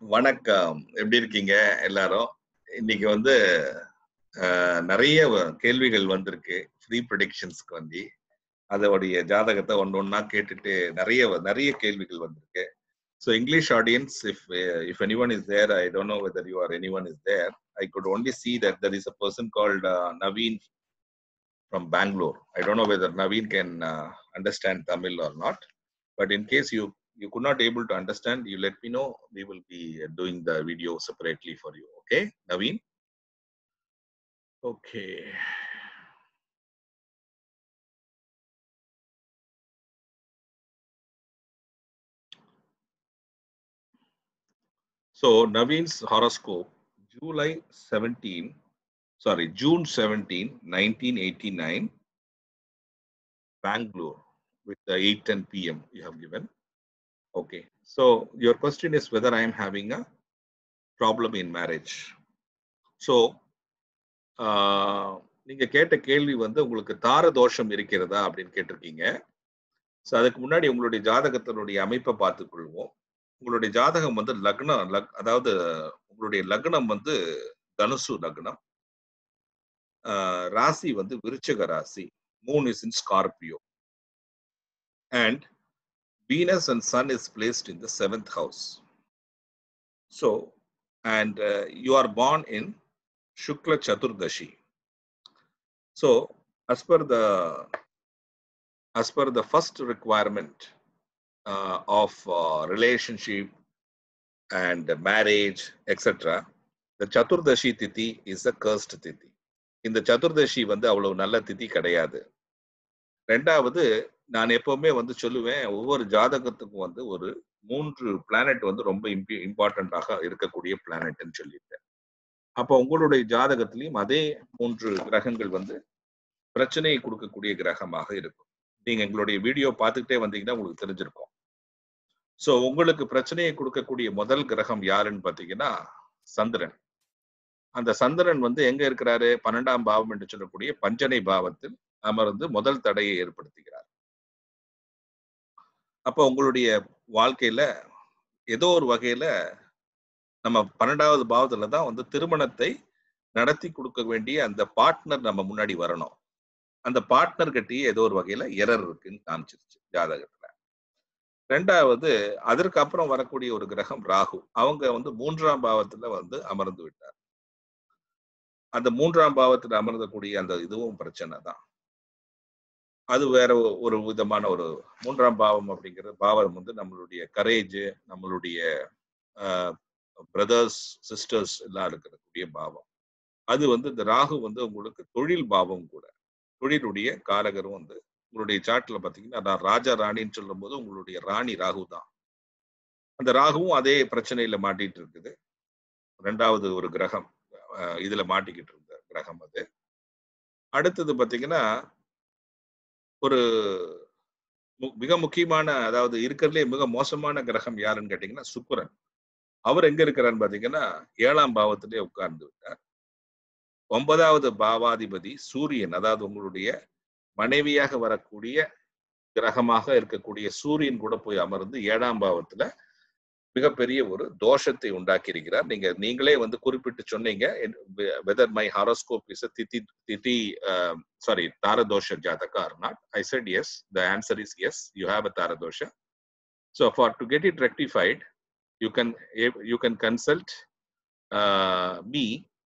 வணக்கம் எப்படி இருக்கீங்க எல்லாரும் இன்னைக்கு வந்து அஹ், நிறைய வ- கேள்விகள் வந்திருக்கு ஃப்ரீ ப்ரொடிக்ஷன்ஸ்க்கு வந்து அதோடைய ஜாதகத்தை ஒன்று ஒன்றா கேட்டுட்டு நிறைய வ- நிறைய கேள்விகள் வந்திருக்கு so English audience if if any one is there I don't know whether you are any one is there I could only see that there is a person called Naveen from Bangalore. I don't know whether Naveen can uh, understand Tamil or not, but in case you you could not able to understand, you let me know. We will be uh, doing the video separately for you. Okay, Naveen. Okay. So Naveen's horoscope, July 17, sorry, June 17, 1989, Bangalore, with the 8:10 p.m. you have given. Okay. So your question is whether I am having a problem in marriage. So ah, நீங்க கேட்ட கேள்வி வந்து உங்களுக்கு தார தோஷம் இருக்கிறதா அப்படின்னு கேட்டிருக்கீங்க ஸோ அதுக்கு முன்னாடி உங்களுடைய ஜாதகத்தினுடைய அமைப்பை பார்த்துக் கொள்வோம் உங்களுடைய ஜாதகம் வந்து லக்னம் லக் அதாவது உங்களுடைய லக்னம் வந்து தனுசு லக்னம் ஆஹ், ராசி வந்து விருச்சிக ராசி moon is in Scorpio and Venus and Sun is placed in the seventh house. So, and uh, you are born in Shukla Chaturdashi. So, as per the as per the first requirement uh, of uh, relationship and marriage, etc., the Chaturdashi Tithi is a cursed Tithi. இந்த சதுர்தசி வந்து அவ்வளவு நல்ல திதி கிடையாது ரெண்டாவது நான் எப்பவுமே வந்து சொல்லுவேன் ஒவ்வொரு ஜாதகத்துக்கும் வந்து ஒரு மூன்று பிளானட் வந்து ரொம்ப இம்பார்ட்டண்டாக இருக்கக்கூடிய பிளானட்னு சொல்லியிருக்கேன் அப்போ உங்களுடைய ஜாதகத்திலையும் அதே மூன்று கிரகங்கள் வந்து பிரச்சனையை கொடுக்கக்கூடிய கிரகமாக இருக்கும் நீங்க எங்களுடைய வீடியோ பார்த்துக்கிட்டே வந்தீங்கன்னா உங்களுக்கு தெரிஞ்சிருக்கும் ஸோ உங்களுக்கு பிரச்சனையை கொடுக்கக்கூடிய முதல் கிரகம் யாருன்னு பார்த்தீங்கன்னா சந்திரன் அந்த சந்திரன் வந்து எங்க இருக்கிறாரு பன்னெண்டாம் பாவம் என்று சொல்லக்கூடிய பஞ்சனை பாவத்தில் அமர்ந்து முதல் தடையை ஏற்படுத்துகிறார் அப்போ உங்களுடைய வாழ்க்கையில ஏதோ ஒரு வகையில நம்ம பன்னெண்டாவது பாவத்துல தான் வந்து திருமணத்தை நடத்தி கொடுக்க வேண்டிய அந்த பார்ட்னர் நம்ம முன்னாடி வரணும் அந்த பார்ட்னர் கிட்டயே ஏதோ ஒரு வகையில எரர் இருக்குன்னு காமிச்சிருச்சு ஜாதகத்துல ரெண்டாவது அதற்கு அப்புறம் வரக்கூடிய ஒரு கிரகம் ராகு அவங்க வந்து மூன்றாம் பாவத்துல வந்து அமர்ந்து விட்டார் அந்த மூன்றாம் பாவத்துல அமர்ந்தக்கூடிய அந்த இதுவும் பிரச்சனை தான் அது வேற ஒ- ஒரு விதமான ஒரு மூன்றாம் பாவம் அப்படிங்கிற பாவம் வந்து நம்மளுடைய கரேஜ் நம்மளுடைய பிரதர்ஸ் சிஸ்டர்ஸ் எல்லாம் இருக்கக்கூடிய பாவம் அது வந்து இந்த ராகு வந்து உங்களுக்கு தொழில் பாவம் கூட தொழிலுடைய காரகரும் வந்து உங்களுடைய சார்ட்ல பாத்தீங்கன்னா நான் ராஜா ராணின்னு சொல்லும்போது உங்களுடைய ராணி ராகு தான் அந்த ராகுவும் அதே பிரச்சனையில மாட்டிட்டு இருக்குது ரெண்டாவது ஒரு கிரகம் அஹ், இதுல மாட்டிக்கிட்டு இருந்த கிரகம் அது அடுத்தது பாத்தீங்கன்னா ஒரு மு- மிக முக்கியமான அதாவது இருக்கிறதுலே மிக மோசமான கிரகம் யாருன்னு கேட்டீங்கன்னா சுக்கிரன் அவர் எங்க இருக்கிறான்னு பாத்தீங்கன்னா ஏழாம் பாவத்திலே உட்கார்ந்து விட்டார் ஒன்பதாவது பாவாதிபதி சூரியன் அதாவது உங்களுடைய மனைவியாக வரக்கூடிய கிரகமாக இருக்கக்கூடிய சூரியன் கூட போய் அமர்ந்து ஏழாம் பாவத்துல மிகப்பெரிய ஒரு தோஷத்தை உண்டாக்கி இருக்கிறார் நீங்க நீங்களே வந்து குறிப்பிட்டு சொன்னீங்க வெதர் மை ஹாரோஸ்கோப் இஸ் திதி திதி சாரி தாரதோஷ ஜாதகா are not I said as the answer is yes you have a தாரதோஷ so for to get it rectified you can you can consult me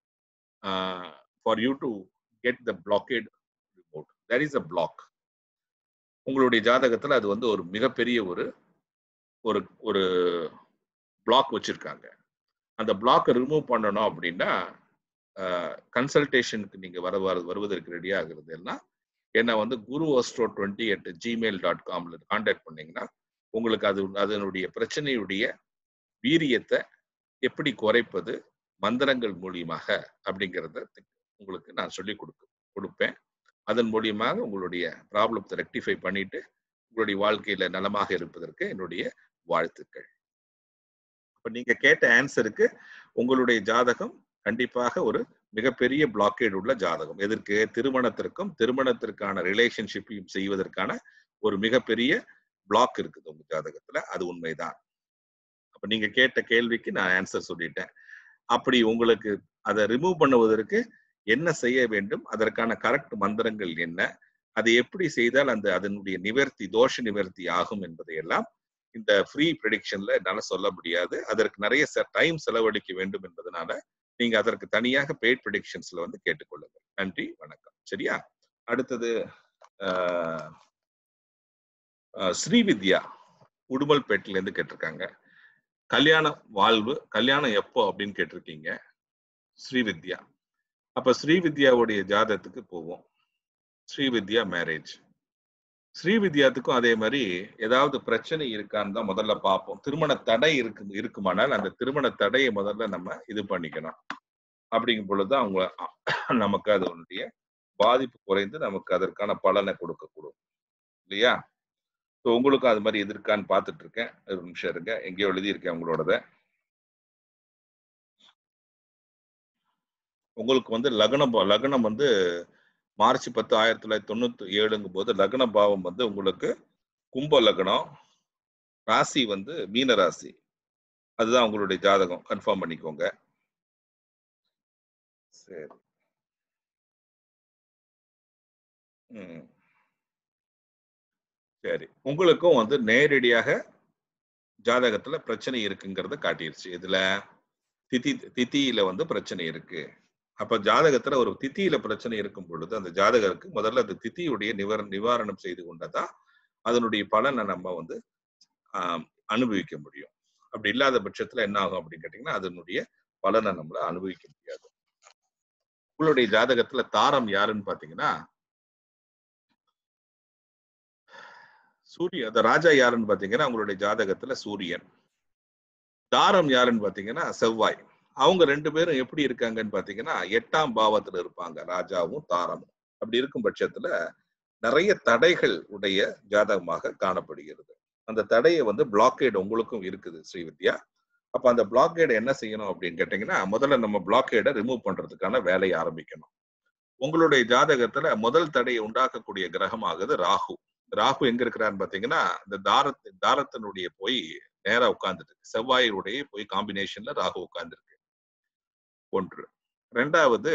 for you to get the blockade remote that is a block உங்களுடைய ஜாதகத்துல அது வந்து ஒரு மிகப்பெரிய ஒரு ஒரு ஒரு பிளாக் வச்சிருக்காங்க அந்த பிளாக்கை ரிமூவ் பண்ணணும் அப்படின்னா கன்சல்டேஷனுக்கு நீங்க வர வர- வருவதற்கு ரெடி ஆகுறது எல்லாம் என்ன வந்து Guru astro twenty at Gmail dot காம்ல கான்டாக்ட் பண்ணீங்கன்னா உங்களுக்கு அது அதனுடைய பிரச்சனையுடைய வீரியத்தை எப்படி குறைப்பது மந்திரங்கள் மூலியமாக அப்படிங்கிறத உங்களுக்கு நான் சொல்லி கொடுக்க கொடுப்பேன் அதன் மூலியமாக உங்களுடைய ப்ராப்ளத்தை ரெக்டிஃபை பண்ணிட்டு உங்களுடைய வாழ்க்கையில நலமாக இருப்பதற்கு என்னுடைய வாழ்த்துக்கள் இப்ப நீங்க கேட்ட ஆன்சருக்கு உங்களுடைய ஜாதகம் கண்டிப்பாக ஒரு மிகப்பெரிய பிளாக்கேட் உள்ள ஜாதகம் எதற்கு திருமணத்திற்கும் திருமணத்திற்கான ரிலேஷன்ஷிப்பையும் செய்வதற்கான ஒரு மிகப்பெரிய பிளாக் இருக்குது உங்க ஜாதகத்துல அது உண்மைதான் அப்ப இப்ப நீங்க கேட்ட கேள்விக்கு நான் ஆன்சர் சொல்லிட்டேன் அப்படி உங்களுக்கு அதை ரிமூவ் பண்ணுவதற்கு என்ன செய்ய வேண்டும் அதற்கான கரெக்ட் மந்திரங்கள் என்ன அதை எப்படி செய்தால் அந்த அதனுடைய நிவர்த்தி தோஷ நிவர்த்தி ஆகும் என்பதையெல்லாம் இந்த ஃப்ரீ ப்ரெடிக்ஷன்ல என்னால சொல்ல முடியாது அதற்கு நிறைய டைம் செலவழிக்க வேண்டும் என்பதனால நீங்க அதற்கு தனியாக பெய்ட் ப்ரெடிக்ஷன்ஸ்ல வந்து கேட்டுக்கொள்ளுங்கள் நன்றி வணக்கம் சரியா அடுத்தது ஆஹ், ஆஹ், ஸ்ரீவித்யா உடுமல்பேட்டில இருந்து கேட்டிருக்காங்க கல்யாண வாழ்வு கல்யாணம் எப்போ அப்படின்னு கேட்டிருக்கீங்க ஸ்ரீவித்யா அப்ப ஸ்ரீவித்யாவுடைய ஜாதகத்துக்கு போவோம் ஸ்ரீவித்யா மேரேஜ் ஸ்ரீவித்யாத்துக்கும் அதே மாதிரி ஏதாவது பிரச்சனை இருக்கான்னு தான் முதல்ல பார்ப்போம் திருமண தடை இருக்கு இருக்குமானால் அந்த திருமண தடையை முதல்ல நம்ம இது பண்ணிக்கணும் அப்படிங்கும் பொழுது அவங்க நமக்கு அதனுடைய பாதிப்பு குறைந்து நமக்கு அதற்கான பலனை கொடுக்கக்கூடும் இல்லையா ஸோ உங்களுக்கும் அது மாதிரி எதிர்க்கான்னு பார்த்துட்டு இருக்கேன் ஒரு நிமிஷம் இருங்க எங்கேயோ எழுதியிருக்கேன் உங்களோடத உங்களுக்கு வந்து லக்னம் பா- லக்னம் வந்து மார்ச் பத்து ஆயிரத்தி தொள்ளாயிரத்தி தொண்ணூத்தி ஏழுங்கும் போது லக்ன பாவம் வந்து உங்களுக்கு கும்ப லக்னம் ராசி வந்து மீன ராசி அதுதான் உங்களுடைய ஜாதகம் கன்ஃபார்ம் பண்ணிக்கோங்க சரி ம் சரி உங்களுக்கும் வந்து நேரடியாக ஜாதகத்துல பிரச்சனை இருக்குங்கிறத காட்டிருச்சு இதுல திதி திதியில வந்து பிரச்சனை இருக்கு அப்ப ஜாதகத்துல ஒரு திதியில பிரச்சனை இருக்கும் பொழுது அந்த ஜாதகருக்கு முதல்ல அந்த திதியுடைய நிவார நிவாரணம் செய்து கொண்டதா அதனுடைய பலனை நம்ம வந்து ஆஹ், அனுபவிக்க முடியும் அப்படி இல்லாத பட்சத்துல என்ன ஆகும் அப்படின்னு கேட்டீங்கன்னா அதனுடைய பலனை நம்மள அனுபவிக்க முடியாது உங்களுடைய ஜாதகத்துல தாரம் யாருன்னு பாத்தீங்கன்னா சூரிய அந்த ராஜா யாருன்னு பாத்தீங்கன்னா உங்களுடைய ஜாதகத்துல சூரியன் தாரம் யாருன்னு பாத்தீங்கன்னா செவ்வாய் அவங்க ரெண்டு பேரும் எப்படி இருக்காங்கன்னு பாத்தீங்கன்னா எட்டாம் பாவத்துல இருப்பாங்க ராஜாவும் தாரமும் அப்படி இருக்கும் பட்சத்துல நிறைய தடைகள் உடைய ஜாதகமாக காணப்படுகிறது அந்த தடையை வந்து பிளாக்கேட் உங்களுக்கும் இருக்குது ஸ்ரீவித்யா அப்ப அந்த பிளாக்கேடை என்ன செய்யணும் அப்படின்னு கேட்டீங்கன்னா முதல்ல நம்ம பிளாக்கேடை ரிமூவ் பண்றதுக்கான வேலையை ஆரம்பிக்கணும் உங்களுடைய ஜாதகத்துல முதல் தடையை உண்டாக்கக்கூடிய கிரகமாகுது ராகு ராகு எங்க இருக்கிறான்னு பாத்தீங்கன்னா இந்த தாரத்து தாரத்தினுடைய போய் நேரா உட்கார்ந்துட்டு செவ்வாயுடைய போய் காம்பினேஷன்ல ராகு உட்கார்ந்துருக்கு ஒன்று ரெண்டாவது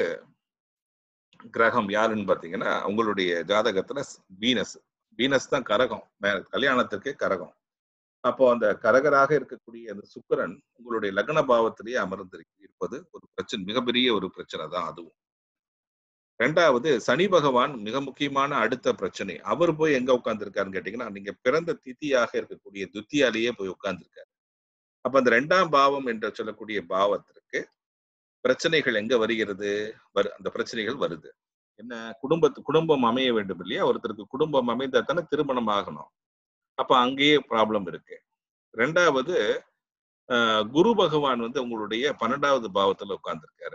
கிரகம் யாருன்னு பாத்தீங்கன்னா உங்களுடைய ஜாதகத்துல வீனஸ் வீனஸ் தான் கரகம் மே- கல்யாணத்துக்கு கரகம் அப்போ அந்த கரகராக இருக்கக்கூடிய அந்த சுக்கிரன் உங்களுடைய லக்ன பாவத்திலேயே அமர்ந்து இருப்பது ஒரு பிரச்சனை மிகப்பெரிய ஒரு பிரச்சனை தான் அதுவும் ரெண்டாவது சனி பகவான் மிக முக்கியமான அடுத்த பிரச்சனை அவர் போய் எங்க உட்கார்ந்துருக்காருன்னு கேட்டீங்கன்னா நீங்க பிறந்த திதியாக இருக்கக்கூடிய துத்தியாலேயே போய் உட்கார்ந்துருக்காரு அப்ப அந்த ரெண்டாம் பாவம் என்று சொல்லக்கூடிய பாவத்திற்கு பிரச்சனைகள் எங்க வருகிறது வரு அந்த பிரச்சனைகள் வருது என்ன குடும்பத்து குடும்பம் அமைய வேண்டும் இல்லையா ஒருத்தருக்கு குடும்பம் அமைந்தா தானே திருமணம் ஆகணும் அப்ப அங்கேயே ப்ராப்ளம் இருக்கு ரெண்டாவது ஆஹ், குரு பகவான் வந்து உங்களுடைய பன்னெண்டாவது பாவத்துல உட்கார்ந்துருக்காரு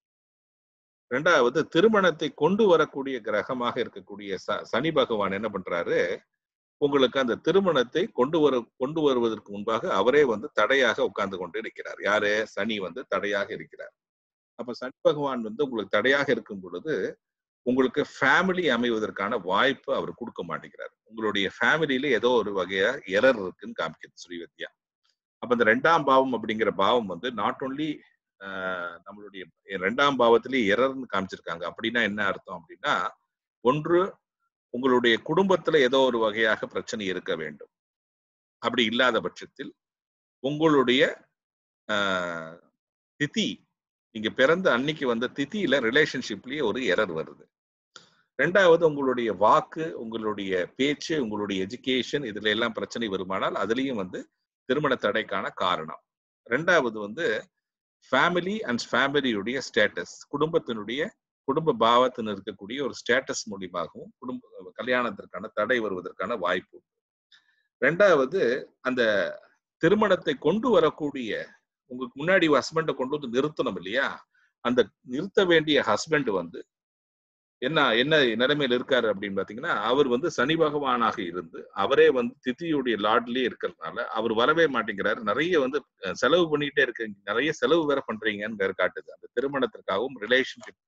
ரெண்டாவது திருமணத்தை கொண்டு வரக்கூடிய கிரகமாக இருக்கக்கூடிய ச- சனி பகவான் என்ன பண்றாரு உங்களுக்கு அந்த திருமணத்தை கொண்டு வர கொண்டு வருவதற்கு முன்பாக அவரே வந்து தடையாக உட்கார்ந்து கொண்டு இருக்கிறார் யாரு சனி வந்து தடையாக இருக்கிறார் அப்ப சனி பகவான் வந்து உங்களுக்கு தடையாக இருக்கும் பொழுது உங்களுக்கு ஃபேமிலி அமைவதற்கான வாய்ப்பு அவர் கொடுக்க மாட்டேங்கிறார் உங்களுடைய ஃபேமிலியில ஏதோ ஒரு வகையா எரர் இருக்குன்னு காமிக்குது ஸ்ரீவித்யா அப்ப இந்த ரெண்டாம் பாவம் அப்படிங்கிற பாவம் வந்து நாட் ஓன்லி நம்மளுடைய ரெண்டாம் பாவத்திலேயே எரர்னு காமிச்சிருக்காங்க அப்படின்னா என்ன அர்த்தம் அப்படின்னா ஒன்று உங்களுடைய குடும்பத்துல ஏதோ ஒரு வகையாக பிரச்சனை இருக்க வேண்டும் அப்படி இல்லாத பட்சத்தில் உங்களுடைய ஆஹ், திதி நீங்க பிறந்த அன்னைக்கு வந்த திதியில ரிலேஷன்ஷிப்லயே ஒரு எரர் வருது ரெண்டாவது உங்களுடைய வாக்கு உங்களுடைய பேச்சு உங்களுடைய எஜுகேஷன் இதுல எல்லாம் பிரச்சனை வருமானால் அதுலயும் வந்து திருமண தடைக்கான காரணம் ரெண்டாவது வந்து ஃபேமிலி அண்ட் ஃபேமிலியுடைய ஸ்டேட்டஸ் குடும்பத்தினுடைய குடும்ப பாவத்தில் இருக்கக்கூடிய ஒரு ஸ்டேட்டஸ் மூலியமாகவும் குடும்ப கல்யாணத்திற்கான தடை வருவதற்கான வாய்ப்பு உண்டு. ரெண்டாவது அந்த திருமணத்தை கொண்டு வரக்கூடிய உங்களுக்கு முன்னாடி ஹஸ்பண்டை கொண்டு வந்து நிறுத்தணும் இல்லையா அந்த நிறுத்த வேண்டிய ஹஸ்பண்ட் வந்து என்ன என்ன நிலைமையில இருக்காரு அப்படின்னு பாத்தீங்கன்னா அவர் வந்து சனி பகவானாக இருந்து அவரே வந்து திதியுடைய லார்ட்லயே இருக்கிறதுனால அவர் வரவே மாட்டேங்கிறாரு நிறைய வந்து அஹ், செலவு பண்ணிட்டே இருக்கு நிறைய செலவு வேற பண்றீங்கன்னு வேற காட்டுது அந்த திருமணத்திற்காகவும்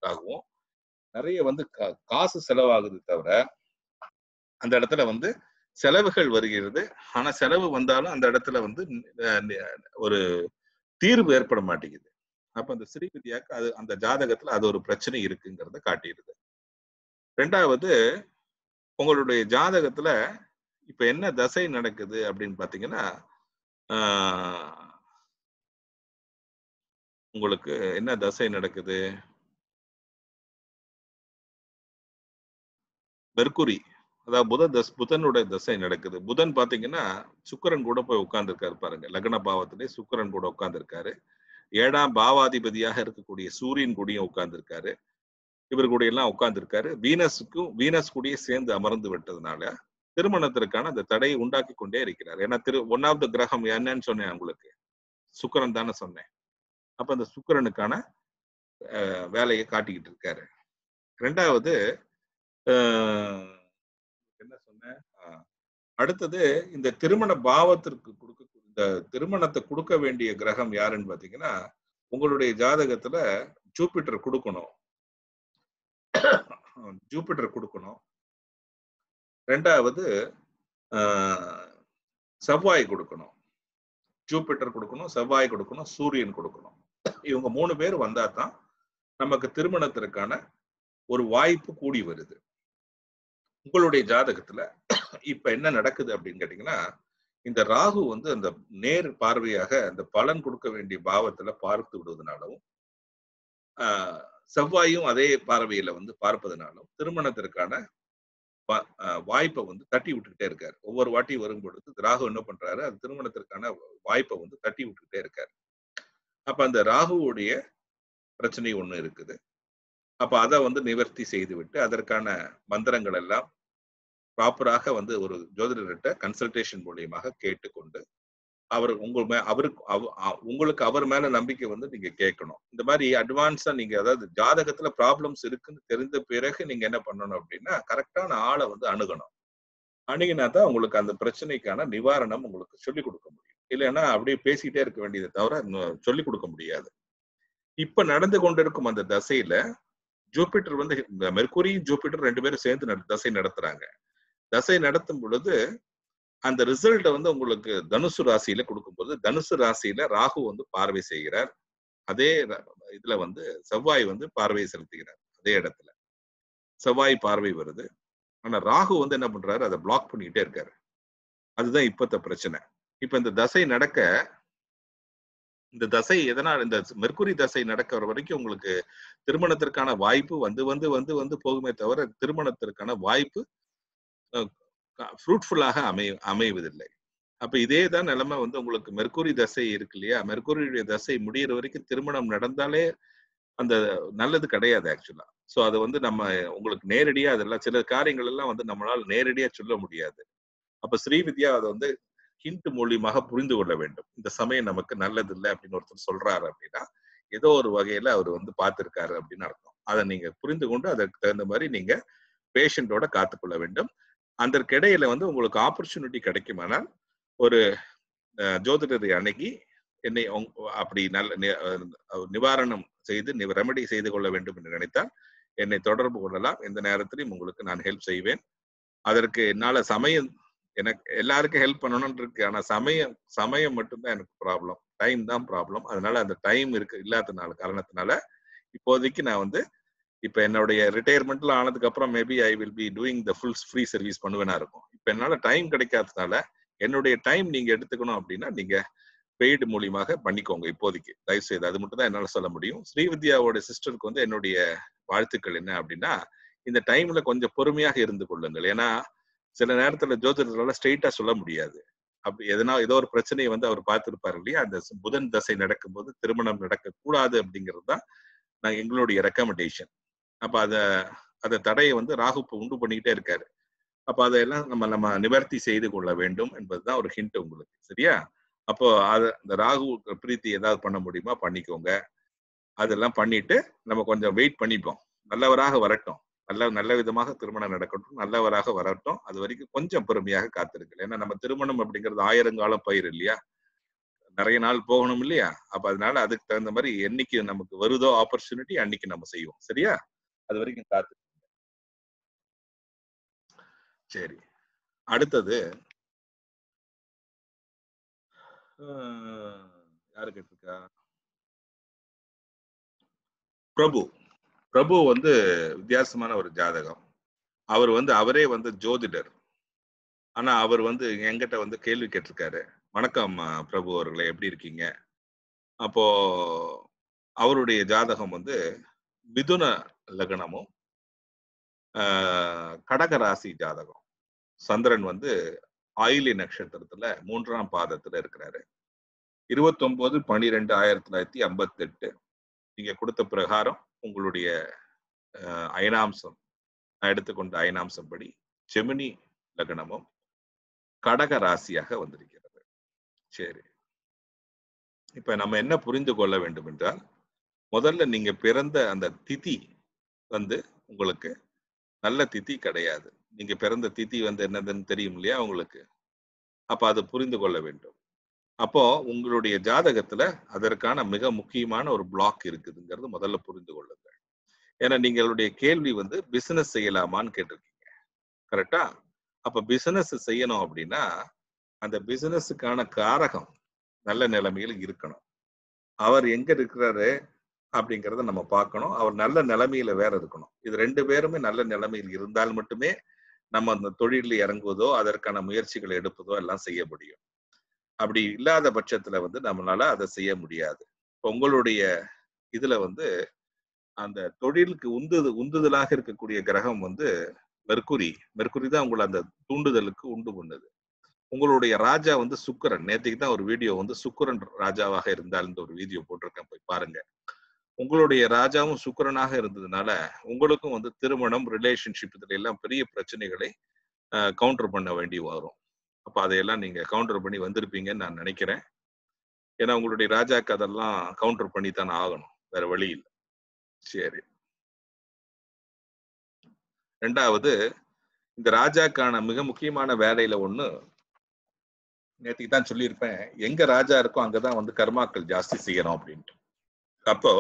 ரிலேஷன்ஷிப்காகவும் நிறைய வந்து கா- காசு செலவாகுது தவிர அந்த இடத்துல வந்து செலவுகள் வருகிறது ஆனா செலவு வந்தாலும் அந்த இடத்துல வந்து அஹ், ஒரு தீர்வு ஏற்பட மாட்டேங்குது அப்ப அந்த ஸ்ரீவித்யாக்கு அது அந்த ஜாதகத்துல அது ஒரு பிரச்சனை இருக்குங்கிறத காட்டிடுது ரெண்டாவது உங்களுடைய ஜாதகத்துல இப்ப என்ன தசை நடக்குது அப்படின்னு பாத்தீங்கன்னா ஆஹ், உங்களுக்கு என்ன தசை நடக்குது மெர்க்குரி அதாவது புத தஸ் புதனுடைய தசை நடக்குது புதன் பாத்தீங்கன்னா சுக்கிரன் கூட போய் உட்கார்ந்துருக்காரு பாருங்க லக்ன பாவத்திலே சுக்கிரன் கூட உட்கார்ந்துருக்காரு ஏழாம் பாவாதிபதியாக இருக்கக்கூடிய சூரியன் கூடயும் உட்கார்ந்துருக்காரு இவர் கூட எல்லாம் உட்கார்ந்துருக்காரு வீனஸுக்கும் வீனஸ் கூடயே சேர்ந்து அமர்ந்து விட்டதுனால திருமணத்திற்கான அந்த தடையை உண்டாக்கி கொண்டே இருக்கிறார் ஏன்னா திரு ஒன் ஆஃப் த கிரகம் என்னன்னு சொன்னேன் உங்களுக்கு சுக்கிரன் தானே சொன்னேன் அப்ப அந்த சுக்கிரனுக்கான அஹ், வேலையை காட்டிக்கிட்டு இருக்காரு ரெண்டாவது அஹ், என்ன சொன்னேன் ஆஹ், அடுத்தது இந்த திருமண பாவத்திற்கு கொடுக்க இந்த திருமணத்தை கொடுக்க வேண்டிய கிரகம் யாருன்னு பாத்தீங்கன்னா உங்களுடைய ஜாதகத்துல ஜூபிட்டர் கொடுக்கணும் ஜூபிட்டர் கொடுக்கணும் ரெண்டாவது ஆஹ், செவ்வாய் கொடுக்கணும் ஜூபிட்டர் கொடுக்கணும் செவ்வாய் கொடுக்கணும் சூரியன் கொடுக்கணும் இவங்க மூணு பேர் வந்தா தான் நமக்கு திருமணத்திற்கான ஒரு வாய்ப்பு கூடி வருது உங்களுடைய ஜாதகத்துல இப்ப என்ன நடக்குது அப்படின்னு கேட்டீங்கன்னா இந்த ராகு வந்து அந்த நேர் பார்வையாக அந்த பலன் கொடுக்க வேண்டிய பாவத்துல பார்த்து விடுவதனாலும் ஆஹ், செவ்வாயும் அதே பார்வையில வந்து பார்ப்பதனாலும் திருமணத்திற்கான வா- ஆஹ், வாய்ப்பை வந்து தட்டி விட்டுக்கிட்டே இருக்காரு ஒவ்வொரு வாட்டி வரும் பொழுது ராகு என்ன பண்றாரு அது திருமணத்திற்கான வாய்ப்பை வந்து தட்டி விட்டுக்கிட்டே இருக்காரு அப்ப அந்த ராகுவுடைய பிரச்சனை ஒண்ணு இருக்குது அப்ப அதை வந்து நிவர்த்தி செய்து விட்டு அதற்கான மந்திரங்கள் எல்லாம் ப்ராப்பராக வந்து ஒரு ஜோதிடர்கிட்ட கன்சல்டேஷன் மூலியமாக கேட்டுக்கொண்டு அவர் உங்கள் மே அவருக்கு அவ- அ- உங்களுக்கு அவர் மேல நம்பிக்கை வந்து நீங்க கேட்கணும் இந்த மாதிரி அட்வான்ஸா நீங்க அதாவது ஜாதகத்துல ப்ராப்ளம்ஸ் இருக்குன்னு தெரிந்த பிறகு நீங்க என்ன பண்ணணும் அப்படின்னா கரெக்டான ஆளை வந்து அணுகணும் அணுகினா தான் உங்களுக்கு அந்த பிரச்சனைக்கான நிவாரணம் உங்களுக்கு சொல்லிக் கொடுக்க முடியும் இல்லைன்னா அப்படியே பேசிக்கிட்டே இருக்க வேண்டியதை தவிர இன்னும் சொல்லிக் கொடுக்க முடியாது இப்ப நடந்து கொண்டிருக்கும் அந்த தசையில ஜூபிட்டர் வந்து இந்த மெர்க்குரியும் ஜூபிட்டர் ரெண்டு பேரும் சேர்ந்து நட- தசை நடத்துறாங்க தசை நடத்தும் பொழுது அந்த ரிசல்ட்டை வந்து உங்களுக்கு தனுசு ராசியில கொடுக்கும்போது தனுசு ராசியில ராகு வந்து பார்வை செய்கிறார் அதே ர- இதுல வந்து செவ்வாய் வந்து பார்வை செலுத்துகிறார் அதே இடத்துல செவ்வாய் பார்வை வருது ஆனா ராகு வந்து என்ன பண்றாரு அதை பிளாக் பண்ணிக்கிட்டே இருக்காரு அதுதான் இப்பத்த பிரச்சனை இப்ப இந்த தசை நடக்க இந்த தசை எதனால் இந்த மெர்க்குரி தசை நடக்கிற வரைக்கும் உங்களுக்கு திருமணத்திற்கான வாய்ப்பு வந்து வந்து வந்து வந்து போகுமே தவிர திருமணத்திற்கான வாய்ப்பு ஃப்ரூட்ஃபுல்லாக அமை அமைவதில்லை அப்ப இதே தான் நிலைமை வந்து உங்களுக்கு மெர்க்குரி தசை இருக்கு இல்லையா மெர்க்குரியுடைய தசை முடியிற வரைக்கும் திருமணம் நடந்தாலே அந்த நல்லது கிடையாது ஆக்சுவலா சோ அது வந்து நம்ம உங்களுக்கு நேரடியா அதெல்லாம் சில காரியங்கள் எல்லாம் வந்து நம்மளால நேரடியா சொல்ல முடியாது அப்ப ஸ்ரீவித்யா அதை வந்து ஹிண்ட் மூலியமாக புரிந்து கொள்ள வேண்டும் இந்த சமயம் நமக்கு நல்லது இல்லை அப்படின்னு ஒருத்தர் சொல்றாரு அப்படின்னா ஏதோ ஒரு வகையில அவர் வந்து பார்த்திருக்காரு அப்படின்னு அர்த்தம் அதை நீங்க புரிந்து கொண்டு அதற்கு தகுந்த மாதிரி நீங்க பேஷண்டோட காத்துக்கொள்ள வேண்டும் அதற்கிடையில வந்து உங்களுக்கு ஆப்பர்ச்சுனிட்டி கிடைக்குமானால் ஒரு அஹ், ஜோதிடரை அணுகி என்னை உங்க- அப்படி நல்ல நி- அஹ், நிவாரணம் செய்து ரெமெடி செய்து கொள்ள வேண்டும் என்று நினைத்தால் என்னை தொடர்பு கொள்ளலாம் எந்த நேரத்திலையும் உங்களுக்கு நான் ஹெல்ப் செய்வேன் அதற்கு என்னால சமயம் எனக்கு எல்லாருக்கும் ஹெல்ப் பண்ணணும்னு இருக்கு ஆனா சமயம் சமயம் மட்டும்தான் எனக்கு ப்ராப்ளம் டைம் தான் ப்ராப்ளம் அதனால அந்த டைம் இருக்கு இல்லாதனால காரணத்தினால இப்போதைக்கு நான் வந்து இப்ப என்னுடைய ரிட்டையர்மெண்ட்ல ஆனதுக்கு அப்புறம் maybe I will be doing the full free service பண்ணுவேனா இருக்கும் இப்ப என்னால டைம் கிடைக்காததுனால என்னுடைய டைம் நீங்க எடுத்துக்கணும் அப்படின்னா நீங்க பெய்டு மூலியமாக பண்ணிக்கோங்க இப்போதைக்கு தயவு செய்து அது மட்டும் தான் என்னால சொல்ல முடியும் ஸ்ரீவித்யாவோட சிஸ்டருக்கு வந்து என்னுடைய வாழ்த்துக்கள் என்ன அப்படின்னா இந்த டைம்ல கொஞ்சம் பொறுமையாக இருந்து கொள்ளுங்கள் ஏன்னா சில நேரத்துல ஜோதிடர்களால ஸ்ட்ரெயிட்டா சொல்ல முடியாது அப்படி எதனா ஏதோ ஒரு பிரச்சனையை வந்து அவர் பார்த்திருப்பாரு இல்லையா அந்த புதன் தசை நடக்கும்போது திருமணம் நடக்க கூடாது அப்படிங்கிறது தான் நான் எங்களுடைய ரெக்கமெண்டேஷன் அப்ப அத அந்த தடையை வந்து ராகு இப்ப உண்டு பண்ணிக்கிட்டே இருக்காரு அப்ப அதையெல்லாம் நம்ம நம்ம நிவர்த்தி செய்து கொள்ள வேண்டும் என்பதுதான் ஒரு ஹிண்ட் உங்களுக்கு சரியா அப்போ அது இந்த ராகு பிரீத்தி ஏதாவது பண்ண முடியுமா பண்ணிக்கோங்க அதெல்லாம் பண்ணிட்டு நம்ம கொஞ்சம் வெயிட் பண்ணிப்போம் நல்லவராக வரட்டும் நல்ல நல்ல விதமாக திருமணம் நடக்கட்டும் நல்லவராக வரட்டும் அது வரைக்கும் கொஞ்சம் பொறுமையாக காத்திருக்கல ஏன்னா நம்ம திருமணம் அப்படிங்கிறது ஆயிரங்காலம் பயிர் இல்லையா நிறைய நாள் போகணும் இல்லையா அப்ப அதனால அதுக்கு தகுந்த மாதிரி என்னைக்கு நமக்கு வருதோ ஆப்பர்ச்சுனிட்டி அன்னைக்கு நம்ம செய்வோம் சரியா அது வரைக்கும் காத்து சரி அடுத்தது அஹ், யாரு கேட்டிருக்கா பிரபு பிரபு வந்து வித்தியாசமான ஒரு ஜாதகம் அவர் வந்து அவரே வந்து ஜோதிடர் ஆனா அவர் வந்து என்கிட்ட வந்து கேள்வி கேட்டிருக்காரு வணக்கம் அஹ், பிரபு அவர்களே எப்படி இருக்கீங்க அப்போ அவருடைய ஜாதகம் வந்து மிதுன லக்னமும் ஆஹ், கடக ராசி ஜாதகம் சந்திரன் வந்து ஆயிலி நட்சத்திரத்துல மூன்றாம் பாதத்துல இருக்கிறாரு இருபத்தொன்பது பனிரெண்டு ஆயிரத்தி தொள்ளாயிரத்தி ஐம்பத்தி எட்டு நீங்க கொடுத்த பிரகாரம் உங்களுடைய ஆஹ், அயனாம்சம் நான் எடுத்துக்கொண்ட அயனாம்சம் படி ஜெமினி லக்னமும் கடக ராசியாக வந்திருக்கிறது சரி இப்ப நம்ம என்ன புரிந்து கொள்ள வேண்டும் என்றால் முதல்ல நீங்க பிறந்த அந்த திதி வந்து உங்களுக்கு நல்ல திதி கிடையாது நீங்க பிறந்த திதி வந்து என்னதுன்னு தெரியும் இல்லையா உங்களுக்கு அப்ப அதை புரிந்து கொள்ள வேண்டும் அப்போ உங்களுடைய ஜாதகத்துல அதற்கான மிக முக்கியமான ஒரு பிளாக் இருக்குதுங்கிறது முதல்ல புரிந்து கொள்ளுங்கள் ஏன்னா நீங்களுடைய கேள்வி வந்து பிசினஸ் செய்யலாமான்னு கேட்டிருக்கீங்க கரெக்டா அப்ப பிசினஸ் செய்யணும் அப்படின்னா அந்த பிசினஸுக்கான காரகம் நல்ல நிலைமையில் இருக்கணும் அவர் எங்க இருக்கிறாரு அப்படிங்கிறத நம்ம பார்க்கணும் அவர் நல்ல நிலைமையில வேற இருக்கணும் இது ரெண்டு பேருமே நல்ல நிலைமையில் இருந்தால் மட்டுமே நம்ம அந்த தொழிலில் இறங்குவதோ அதற்கான முயற்சிகளை எடுப்பதோ எல்லாம் செய்ய முடியும் அப்படி இல்லாத பட்சத்துல வந்து நம்மளால அதை செய்ய முடியாது இப்ப உங்களுடைய இதுல வந்து அந்த தொழிலுக்கு உந்து உந்துதலாக இருக்கக்கூடிய கிரகம் வந்து மெர்க்குரி மெர்க்குரி தான் உங்களை அந்த தூண்டுதலுக்கு உண்டு பண்ணுது உங்களுடைய ராஜா வந்து சுக்கிரன் நேற்றுக்கு தான் ஒரு வீடியோ வந்து சுக்கிரன் ராஜாவாக இருந்தால் இந்த ஒரு வீடியோ போட்டிருக்கேன் போய் பாருங்க உங்களுடைய ராஜாவும் சுக்கிரனாக இருந்ததுனால உங்களுக்கும் வந்து திருமணம் ரிலேஷன்ஷிப் இதுல எல்லாம் பெரிய பிரச்சனைகளை கவுண்டர் பண்ண வேண்டி வரும் அப்ப அதையெல்லாம் நீங்க கவுண்டர் பண்ணி வந்திருப்பீங்கன்னு நான் நினைக்கிறேன் ஏன்னா உங்களுடைய ராஜாக்கு அதெல்லாம் கவுண்டர் பண்ணி தானே ஆகணும் வேற வழி இல்லை சரி ரெண்டாவது இந்த ராஜாக்கான மிக முக்கியமான வேலையில ஒண்ணு நேற்றுக்கு தான் சொல்லியிருப்பேன் எங்க ராஜா இருக்கோ அங்கதான் வந்து கர்மாக்கள் ஜாஸ்தி செய்யணும் அப்படின்ட்டு அப்போ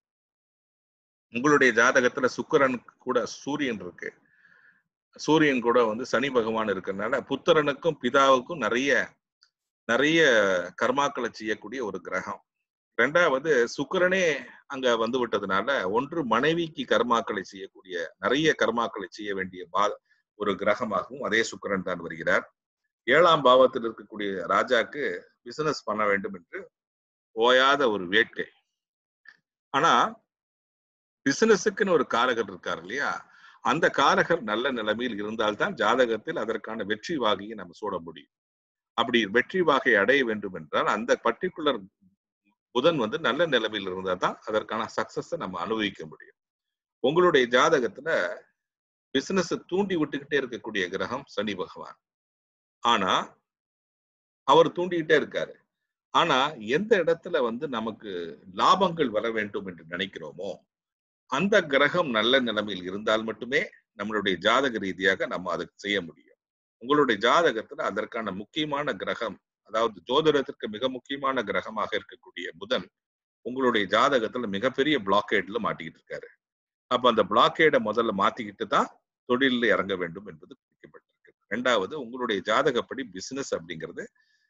உங்களுடைய ஜாதகத்துல சுக்கிரன் கூட சூரியன் இருக்கு சூரியன் கூட வந்து சனி பகவான் இருக்கிறதுனால புத்திரனுக்கும் பிதாவுக்கும் நிறைய நிறைய கர்மாக்களை செய்யக்கூடிய ஒரு கிரகம் ரெண்டாவது சுக்கிரனே அங்க வந்து விட்டதுனால ஒன்று மனைவிக்கு கர்மாக்களை செய்யக்கூடிய நிறைய கர்மாக்களை செய்ய வேண்டிய பா ஒரு கிரகமாகவும் அதே சுக்கிரன் தான் வருகிறார் ஏழாம் பாவத்தில் இருக்கக்கூடிய ராஜாக்கு பிசினஸ் பண்ண வேண்டும் என்று ஓயாத ஒரு வேட்கை ஆனா பிசினஸுக்குன்னு ஒரு காரகர் இருக்கார் இல்லையா அந்த காரகர் நல்ல நிலைமையில் இருந்தால்தான் ஜாதகத்தில் அதற்கான வெற்றி வாகையை நம்ம சூட முடியும் அப்படி வெற்றி வாகை அடைய வேண்டும் என்றால் அந்த பர்டிகுலர் புதன் வந்து நல்ல நிலைமையில் இருந்தால் தான் அதற்கான சக்சஸை நம்ம அனுபவிக்க முடியும் உங்களுடைய ஜாதகத்துல பிசினஸ் தூண்டி விட்டுக்கிட்டே இருக்கக்கூடிய கிரகம் சனி பகவான் ஆனா அவர் தூண்டிக்கிட்டே இருக்காரு ஆனா எந்த இடத்துல வந்து நமக்கு லாபங்கள் வர வேண்டும் என்று நினைக்கிறோமோ அந்த கிரகம் நல்ல நிலைமையில் இருந்தால் மட்டுமே நம்மளுடைய ஜாதக ரீதியாக நம்ம அதை செய்ய முடியும் உங்களுடைய ஜாதகத்துல அதற்கான முக்கியமான கிரகம் அதாவது ஜோதிடத்திற்கு மிக முக்கியமான கிரகமாக இருக்கக்கூடிய புதன் உங்களுடைய ஜாதகத்துல மிகப்பெரிய பிளாக்கேட்ல மாட்டிக்கிட்டு இருக்காரு அப்ப அந்த பிளாக்கேடை முதல்ல மாத்திக்கிட்டு தான் தொழிலில் இறங்க வேண்டும் என்பது குறிக்கப்பட்டிருக்கு ரெண்டாவது உங்களுடைய ஜாதகப்படி பிசினஸ் அப்படிங்கிறது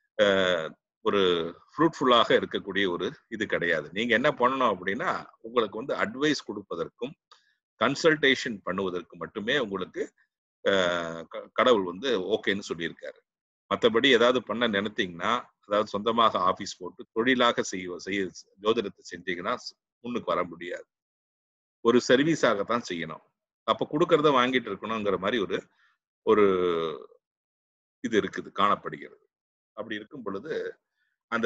ஒரு ஃப்ரூட்ஃபுல்லாக இருக்கக்கூடிய ஒரு இது கிடையாது நீங்க என்ன பண்ணணும் அப்படின்னா உங்களுக்கு வந்து அட்வைஸ் கொடுப்பதற்கும் கன்சல்டேஷன் பண்ணுவதற்கு மட்டுமே உங்களுக்கு கடவுள் வந்து ஓகேன்னு சொல்லியிருக்காரு மற்றபடி ஏதாவது பண்ண நினைத்தீங்கன்னா அதாவது சொந்தமாக ஆபீஸ் போட்டு தொழிலாக செய்ய செய்ய ஜோதிடத்தை செஞ்சீங்கன்னா முன்னுக்கு வர முடியாது ஒரு சர்வீஸாகத்தான் செய்யணும் அப்ப கொடுக்கறத வாங்கிட்டு இருக்கணுங்கிற மாதிரி ஒரு ஒரு இது இருக்குது காணப்படுகிறது அப்படி இருக்கும் பொழுது அந்த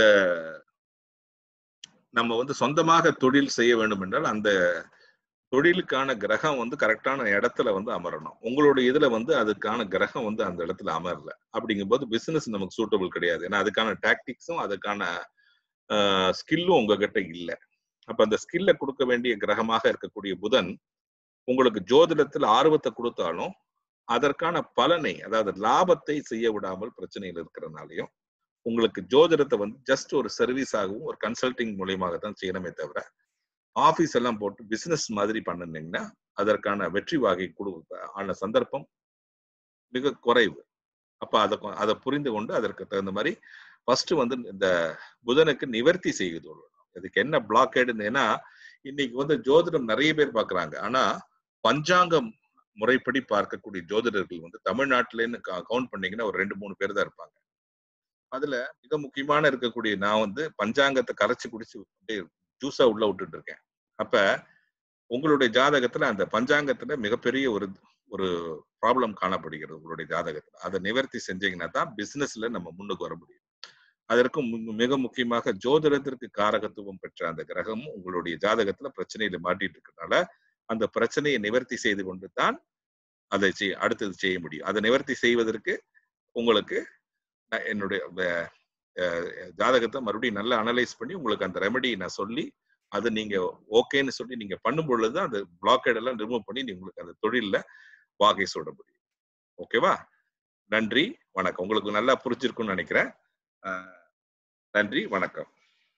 நம்ம வந்து சொந்தமாக தொழில் செய்ய வேண்டும் என்றால் அந்த தொழிலுக்கான கிரகம் வந்து கரெக்டான இடத்துல வந்து அமரணும் உங்களுடைய இதுல வந்து அதுக்கான கிரகம் வந்து அந்த இடத்துல அமரல அப்படிங்கும்போது பிசினஸ் நமக்கு சூட்டபிள் கிடையாது ஏன்னா அதுக்கான டாக்டிக்ஸும் அதுக்கான ஸ்கில்லும் உங்ககிட்ட இல்லை அப்ப அந்த ஸ்கில்ல கொடுக்க வேண்டிய கிரகமாக இருக்கக்கூடிய புதன் உங்களுக்கு ஜோதிடத்தில் ஆர்வத்தை கொடுத்தாலும் அதற்கான பலனை அதாவது லாபத்தை செய்ய விடாமல் பிரச்சனைகள் இருக்கிறதுனாலையும் உங்களுக்கு ஜோதிடத்தை வந்து ஜஸ்ட் ஒரு சர்வீஸாகவும் ஒரு கன்சல்டிங் மூலியமாக தான் செய்யணுமே தவிர ஆஃபீஸ் எல்லாம் போட்டு பிசினஸ் மாதிரி பண்ணினீங்கன்னா அதற்கான வெற்றி வாகை கொடு ஆன சந்தர்ப்பம் மிக குறைவு அப்ப அதை கொ- அதை புரிந்து கொண்டு அதற்கு தகுந்த மாதிரி ஃபர்ஸ்ட் வந்து இந்த புதனுக்கு நிவர்த்தி செய்து கொள்ளணும் இதுக்கு என்ன பிளாக்கேடுன்னு ஏன்னா இன்னைக்கு வந்து ஜோதிடம் நிறைய பேர் பார்க்கறாங்க ஆனா பஞ்சாங்கம் முறைப்படி பார்க்கக்கூடிய ஜோதிடர்கள் வந்து தமிழ்நாட்டிலேன்னு கவுண்ட் பண்ணீங்கன்னா ஒரு ரெண்டு மூணு பேர் தான் இருப்பாங்க அதுல மிக முக்கியமான இருக்கக்கூடிய நான் வந்து பஞ்சாங்கத்தை கரைச்சு குடிச்சு அப்படியே ஜூஸா உள்ள விட்டுட்டு இருக்கேன் அப்ப உங்களுடைய ஜாதகத்துல அந்த பஞ்சாங்கத்துல மிகப்பெரிய ஒரு ஒரு ப்ராப்ளம் காணப்படுகிறது உங்களுடைய ஜாதகத்துல அதை நிவர்த்தி செஞ்சீங்கன்னா தான் பிசினஸ்ல நம்ம முன்னுக்கு வர முடியும் அதற்கு மு- மிக முக்கியமாக ஜோதிடத்திற்கு காரகத்துவம் பெற்ற அந்த கிரகமும் உங்களுடைய ஜாதகத்துல பிரச்சனையில மாட்டிட்டு இருக்கனால அந்த பிரச்சனையை நிவர்த்தி செய்து கொண்டு தான் அதை செய் அடுத்தது செய்ய முடியும் அதை நிவர்த்தி செய்வதற்கு உங்களுக்கு நான் என்னுடைய வ- அஹ் ஜாதகத்தை மறுபடியும் நல்லா அனலைஸ் பண்ணி உங்களுக்கு அந்த ரெமெடி நான் சொல்லி அது நீங்க ஓகேன்னு சொல்லி நீங்க பண்ணும் பொழுது அந்த பிளாக்கேட் எல்லாம் ரிமூவ் பண்ணி நீங்க உங்களுக்கு அந்த தொழில்ல வாகை சூட முடியும் ஓகேவா நன்றி வணக்கம் உங்களுக்கு நல்லா புரிஞ்சிருக்கும்னு நினைக்கிறேன் அஹ் நன்றி வணக்கம்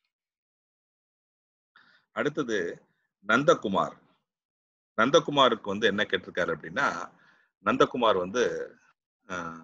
அடுத்தது நந்தகுமார் நந்தகுமாருக்கு வந்து என்ன கேட்டிருக்காரு அப்படின்னா நந்தகுமார் வந்து அஹ்,